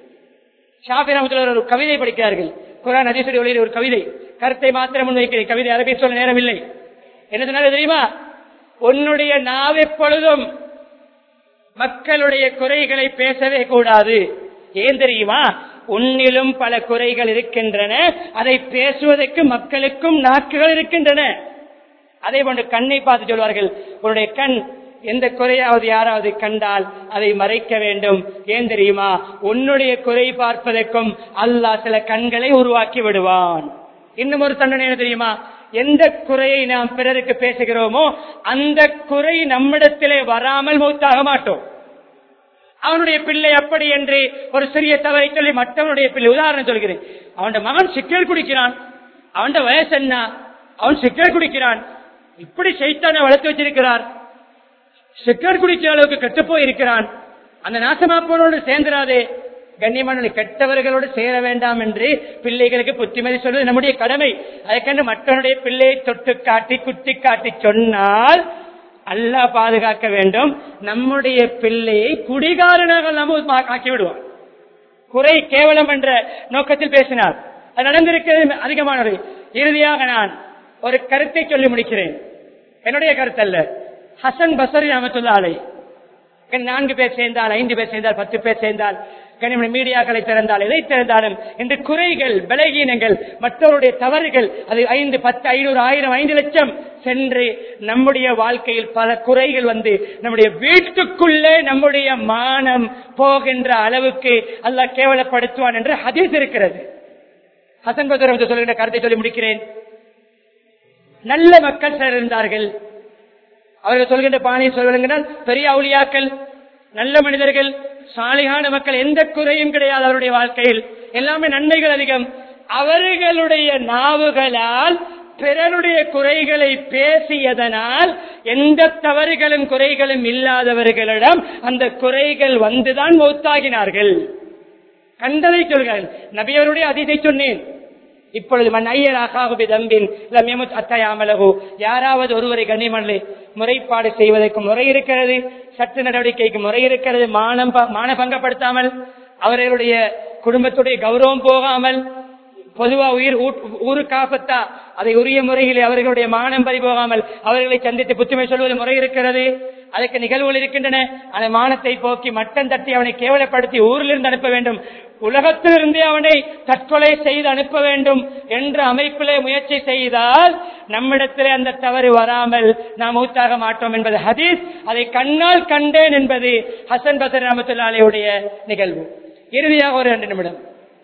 ஷாஃபி ரஹமத்துல்லாஹி ஒரு கவிதை படிக்கிறார்கள் குரான் ஹதீஸுடைய ஒளியில் ஒரு கவிதை கருத்தை மாத்திரம் முன்வைக்கிறேன் கவிதை அரபி சொல்ல நேரமில்லை என்ன சொன்னாரு தெரியுமா உன்னுடைய நாவ் எப்பொழுதும் மக்களுடைய குறைகளை பேசவே கூடாது ஏன் தெரியுமா உன்னிலும் பல குறைகள் இருக்கின்றன அதை பேசுவதற்கு மக்களுக்கும் நாக்குகள் இருக்கின்றன அதே போன்று கண்ணை பார்த்து சொல்வார்கள் உன்னுடைய கண் எந்த குறையாவது யாராவது கண்டால் அதை மறைக்க வேண்டும் ஏன் தெரியுமா உன்னுடைய குறை பார்ப்பதற்கும் அல்லாஹ் சில கண்களை உருவாக்கி விடுவான் இன்னும் ஒரு தண்டனை என்ன தெரியுமா எந்த குறையை நாம் பிறருக்கு பேசுகிறோமோ அந்த குறை நம்மிடத்திலே வராமல் மூத்தாக மாட்டோம் அவனுடைய பிள்ளை அப்படி என்று ஒரு சிறிய தவறை சொல்லி மற்றவனுடைய பிள்ளை உதாரணம் சொல்கிறேன் அவன் மகன் சிக்கல் குடிக்கிறான் அவன் வயசு என்ன அவன் சிக்கல் குடிக்கிறான் இப்படி சைத்தானை வளர்த்து வச்சிருக்கிறார் சிக்கர் குடிக்கிற அளவுக்கு கெட்டு போய் இருக்கிறான் அந்த நாசமாப்போனோடு சேர்ந்திராதே கண்ணியமான கெட்டவர்களோடு சேர வேண்டாம் என்று பிள்ளைகளுக்கு புத்திமதி சொல்வது நம்முடைய கடமை அதற்கென்று மற்றவனுடைய பிள்ளையை தொட்டு காட்டி குத்தி காட்டி சொன்னால் அல்லாஹ் பாதுகாக்க வேண்டும் நம்முடைய பிள்ளையை குடிகாரனாக நம்ம ஆக்கி விடுவான் குறை கேவலம் என்ற நோக்கத்தில் பேசினார் அது நடந்திருக்கிறது அதிகமானது இறுதியாக நான் ஒரு கருத்தை சொல்லி முடிக்கிறேன் என்னுடைய கருத்து அல்ல ஹசன் பசரி அமத்துள்ளாலை நான்கு பேர் சேர்ந்தால் ஐந்து பேர் சேர்ந்தால் பத்து பேர் சேர்ந்தால் கனிமணி மீடியாக்களை திறந்தால் எதை திறந்தாலும் இந்த குறைகள் பலகீனங்கள் மற்றவருடைய தவறுகள் அது ஐந்து பத்து ஐநூறு ஆயிரம் ஐந்து லட்சம் சென்று நம்முடைய வாழ்க்கையில் பல குறைகள் வந்து நம்முடைய வீட்டுக்குள்ளே நம்முடைய மானம் போகின்ற அளவுக்கு அல்லாஹ் கேவலப்படுத்துவான் என்று ஹதீஸ் இருக்கிறது ஹசன் பசர் சொல்கின்ற கருத்தை சொல்லி முடிக்கிறேன் நல்ல மக்கள் சிலர் இருந்தார்கள் அவர்கள் சொல்கின்ற பாணியை சொல்வதென்றால் பெரிய அவுளியாக்கள் நல்ல மனிதர்கள் சாலிகான மக்கள் எந்த குறையும் கிடையாது அவருடைய வாழ்க்கையில் எல்லாமே நன்மைகள் அதிகம் அவர்களுடைய நாவுகளால் பிறருடைய குறைகளை பேசியதனால் எந்த தவறுகளும் குறைகளும் இல்லாதவர்களிடம் அந்த குறைகள் வந்துதான் மௌத்தாகினார்கள் கண்டதை சொல்கிறார்கள் நபியவருடைய அதிதை சொன்னேன் இப்பொழுது மண் ஐயராகாகுபி தம்பின் அத்தையாமலகு யாராவது ஒருவரை கண்ணிமணி முறைப்பாடு செய்வதற்கு முறை இருக்கிறது சட்ட நடவடிக்கைக்கு முறை இருக்கிறது மானம் மான பங்கப்படுத்தாமல் அவர்களுடைய குடும்பத்துடைய கௌரவம் போகாமல் பொதுவா உயிர் ஊரு காப்பத்தா அதை உரிய முறையில் அவர்களுடைய மானம் பறி போகாமல் அவர்களை சந்தித்து புத்துமை சொல்வது முறை இருக்கிறது அதற்கு நிகழ்வுகள் இருக்கின்றன அந்த மானத்தை போக்கி மட்டம் தட்டி அவனை கேவலப்படுத்தி ஊரிலிருந்து அனுப்ப வேண்டும் உலகத்திலிருந்தே அவனை தற்கொலை செய்து அனுப்ப வேண்டும் என்ற அமைப்பிலே முயற்சி செய்தால் நம்மிடத்திலே அந்த தவறு வராமல் நாம் மூத்தாக மாட்டோம் என்பது ஹதீஸ் அதை கண்ணால் கண்டேன் என்பது ஹசன் பசர் ரமத்துல்லாலையுடைய நிகழ்வு இறுதியாக ஒரு ரெண்டு நிமிடம்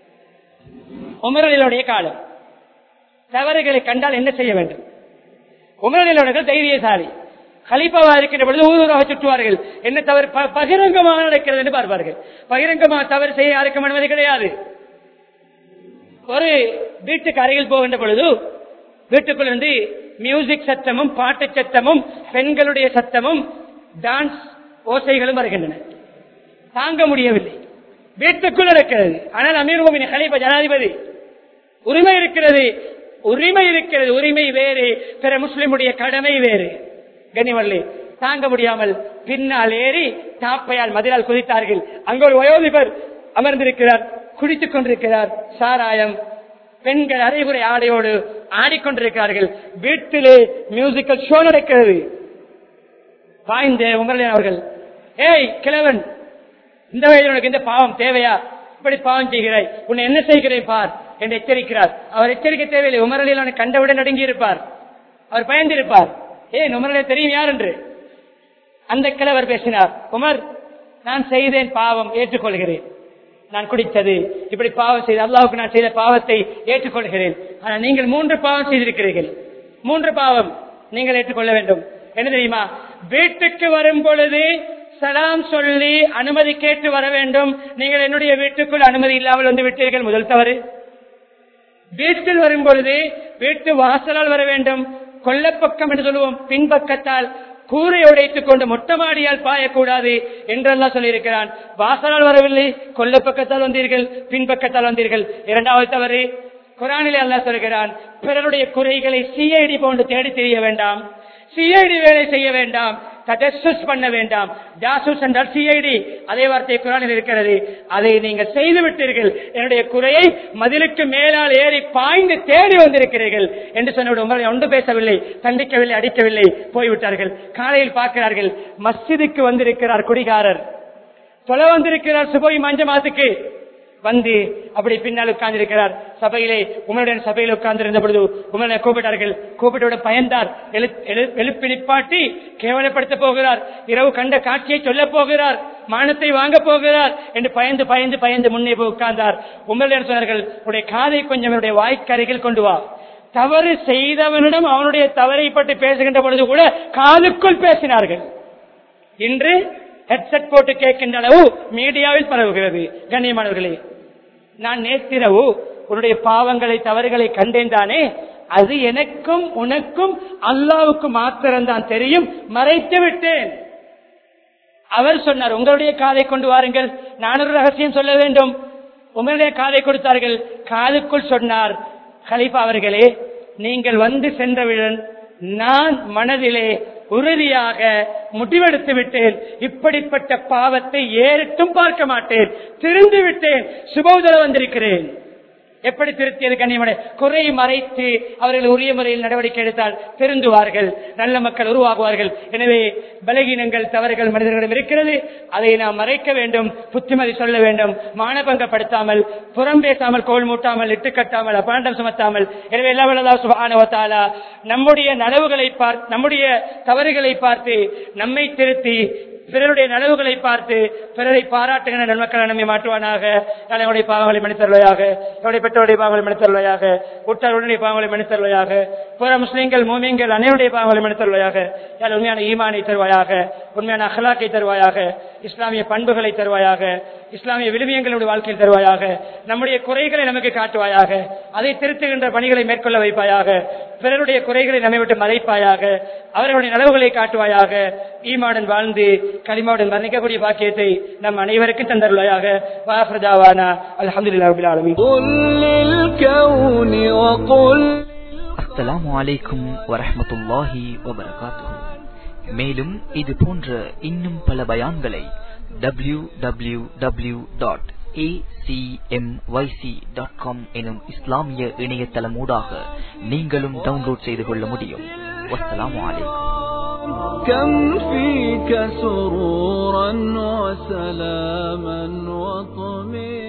உமரலினுடைய காலம் தவறுகளை கண்டால் என்ன செய்ய வேண்டும் உமரலினவர்கள் தைரியசாலி கலிப்பாவா இருக்கின்ற பொழுது ஊரூராக சுற்றுவார்கள் என்ன தவறு பகிரங்கமாக நடக்கிறது என்று பார்ப்பார்கள் பகிரங்கமாக தவறு செய்ய யாருக்கும் அனுமதி கிடையாது ஒரு வீட்டுக்கு அருகில் போகின்ற பொழுது வீட்டுக்குள் இருந்து மியூசிக் சத்தமும் பாட்டு சத்தமும் பெண்களுடைய சத்தமும் டான்ஸ் ஓசைகளும் வருகின்றன தாங்க முடியவில்லை வீட்டுக்குள் இருக்கிறது ஆனால் அமீர் மோமின் கலிப்பா ஜனாதிபதி உரிமை இருக்கிறது உரிமை இருக்கிறது உரிமை வேறு பிற முஸ்லிமுடைய கடமை வேறு கனிவல்லி தாங்க முடியாமல் பின்னால் ஏறி தாப்பையால் மதிலால் குதித்தார்கள் அங்கு ஒரு வயோதிபர் அமர்ந்திருக்கிறார் குடித்துக் கொண்டிருக்கிறார் சாராயம் பெண்கள் அரைகுறை ஆடையோடு ஆடிக்கொண்டிருக்கிறார்கள் வீட்டிலே மியூசிக்கல் ஷோ நடக்கிறது பாய்ந்த உங்களின் அவர்கள் ஏய் கிழவன் இந்த வயதில் உனக்கு இந்த பாவம் தேவையா இப்படி பாவம் செய்கிறாய் உன்னை என்ன செய்கிறேன் பார் என்று எச்சரிக்கிறார் அவர் எச்சரிக்கை தேவையில்லை உமரலில் அவனை கண்டவுடன் நடுங்கி இருப்பார் அவர் பயந்திருப்பார் ஏன் உமரலே தெரியும் யார் என்று அந்த கிழவர் பேசினார் உமர் நான் செய்தேன் பாவம் ஏற்றுக்கொள்கிறேன் நான் குடித்தது இப்படி பாவம் செய்து அல்லாவுக்கு நான் செய்த பாவத்தை ஏற்றுக்கொள்கிறேன் ஆனால் நீங்கள் மூன்று பாவம் செய்திருக்கிறீர்கள் மூன்று பாவம் நீங்கள் ஏற்றுக்கொள்ள வேண்டும் என்ன தெரியுமா வீட்டுக்கு வரும் பொழுது சலாம் சொல்லி அனுமதி கேட்டு வர வேண்டும் நீங்கள் என்னுடைய வீட்டுக்குள் அனுமதி இல்லாமல் வந்து விட்டீர்கள் முதல் தவறு வீட்டில் வரும் பொழுது வீட்டு வாசலால் வர வேண்டும் கொல்லப்பக்கம் என்று சொல்லுவோம் பின்பக்கத்தால் கூரை உடைத்துக் கொண்டு மொட்டை மாடியால் பாயக்கூடாது என்றெல்லாம் சொல்லியிருக்கிறான் வாசலால் வரவில்லை கொல்லப்பக்கத்தால் வந்தீர்கள் பின்பக்கத்தால் வந்தீர்கள் இரண்டாவது தவறு குரானிலே அல்லாஹ் சொல்கிறான் பிறருடைய குறைகளை சிஐடி போன்று தேடி தெரிய வேண்டாம் சிஐடி வேலை செய்ய வேண்டாம் தஜஸ்ஸஸ் பண்ண வேண்டாம் ஜாசூஸ் என்றால் சிஐடி அதே வார்த்தை குரானில் இருக்கிறது அதை நீங்கள் செய்து விட்டீர்கள் என்னுடைய குறையை மதிலுக்கு மேலால் ஏறி பாய்ந்து தேடி வந்திருக்கிறீர்கள் என்று சொன்னவுடன் உங்களை ஒன்று பேசவில்லை கண்டிக்கவில்லை அடிக்கவில்லை போய்விட்டார்கள் காலையில் பார்க்கிறார்கள் மஸ்ஜிதுக்கு வந்திருக்கிறார் குடிகாரர் தொலை வந்திருக்கிறார் சுபோய் மஞ்ச மாதத்துக்கு வந்து அப்படி பின்னால் உட்கார்ந்திருக்கிறார் சபையிலே உங்களுடன் சபையில் உட்கார்ந்திருந்த பொழுது உங்களை கூப்பிட்டார்கள் கூப்பிட்டோட பயந்தார் எழு- எழு- எழுப்பி நிப்பாட்டி கேவலப்படுத்த போகிறார் இரவு கண்ட காட்சியை சொல்ல போகிறார் மானத்தை வாங்க போகிறார் என்று பயந்து பயந்து பயந்து முன்னே போய் உட்கார்ந்தார் உங்களிடம் சொன்னார்கள் உடைய காதை கொஞ்சம் என்னுடைய வாய்க்கரைகள் கொண்டு வா தவறு செய்தவனிடம் அவனுடைய தவறை பற்றி பேசுகின்ற பொழுது கூட காதுக்குள் பேசினார்கள் இன்று ஹெட்செட் போட்டு கேட்கின்ற அளவு மீடியாவில் பரவுகிறது கண்ணியமானவர்களே நான் நேற்றிரவு உன்னுடைய பாவங்களை தவறுகளை கண்டேன் தானே அது எனக்கும் உனக்கும் அல்லாவுக்கும் மாத்திரம்தான் தெரியும் மறைத்து விட்டேன் அவர் சொன்னார் உங்களுடைய காதை கொண்டு வாருங்கள் நான் ஒரு ரகசியம் சொல்ல வேண்டும் உங்களுடைய காதை கொடுத்தார்கள் காதுக்குள் சொன்னார் கலிஃபா அவர்களே நீங்கள் வந்து சென்றவுடன் நான் மனதிலே உறுதியாக முடிவெடுத்து விட்டேன் இப்படிப்பட்ட பாவத்தை ஏறிட்டும் பார்க்க மாட்டேன் திருந்து விட்டேன் சுபோதர வந்திருக்கிறேன் எப்படி திருத்தியது கண்ணியமனை குறை மறைத்து அவர்கள் உரிய முறையில் நடவடிக்கை எடுத்தால் திருந்துவார்கள் நல்ல மக்கள் உருவாகுவார்கள் எனவே பலகீனங்கள் தவறுகள் மனிதர்களிடம் இருக்கிறது அதை நாம் மறைக்க வேண்டும் புத்திமதி சொல்ல வேண்டும் மானபங்கப்படுத்தாமல் புறம் பேசாமல் கோல் மூட்டாமல் இட்டு கட்டாமல் அபாண்டம் சுமத்தாமல் எனவே எல்லா வல்லல்லாஹு சுப்ஹானஹு வ தஆலா நம்முடைய நனவுகளை பார்த்து நம்முடைய தவறுகளை பார்த்து நம்மை திருத்தி பிறருடைய நனவுகளை பார்த்து பிறரை பாராட்டுகிற நன்மக்களை நம்மை மாற்றுவானாக தலைவனுடைய பாவங்களை மன்னித்தருளையாக என்னுடைய பெற்றோருடைய பாவங்களை மன்னித்தருளையாக உற்றாருடைய பாவங்களை மன்னித்தருளையாக புற முஸ்லீம்கள் மூமியங்கள் அனைவருடைய பாவங்களை மன்னித்தருளையாக யார் உண்மையான ஈமானை தருவாயாக உண்மையான அகலாக்கை தருவாயாக இஸ்லாமிய பண்புகளை தருவாயாக இஸ்லாமிய விழுமியங்களுடைய வாழ்க்கையில் தருவாயாக நம்முடைய குறைகளை நமக்கு காட்டுவாயாக அதை திருத்துகின்ற பணிகளை மேற்கொள்ள வைப்பாயாக பிறருடைய குறைகளை நம்மை விட்டு மறைப்பாயாக அவர்களுடைய நலவுகளை காட்டுவாயாக ஈமாவுடன் வாழ்ந்து களிமாவுடன் வர்ணிக்கக்கூடிய பாக்கியத்தை நம் அனைவருக்கும் தந்தருள்ளாயாக வாஃபர்தாவானா அல்ஹம்துலில்லாஹி ரபில் ஆலமீன் قل للكون وقل அஸ்ஸலாமு அலைக்கும் வரஹ்மத்துல்லாஹி வபரகாத்துஹு மேலும் இது போன்ற இன்னும் பல பயான்களை W W W dot dot com எனும் இஸ்லாமிய இணையதளமூடாக நீங்களும் டவுன்லோட் செய்து கொள்ள முடியும் வஸ்ஸலாமு அலைக்கும் كم فيك سرورا وسلاما وطمئنا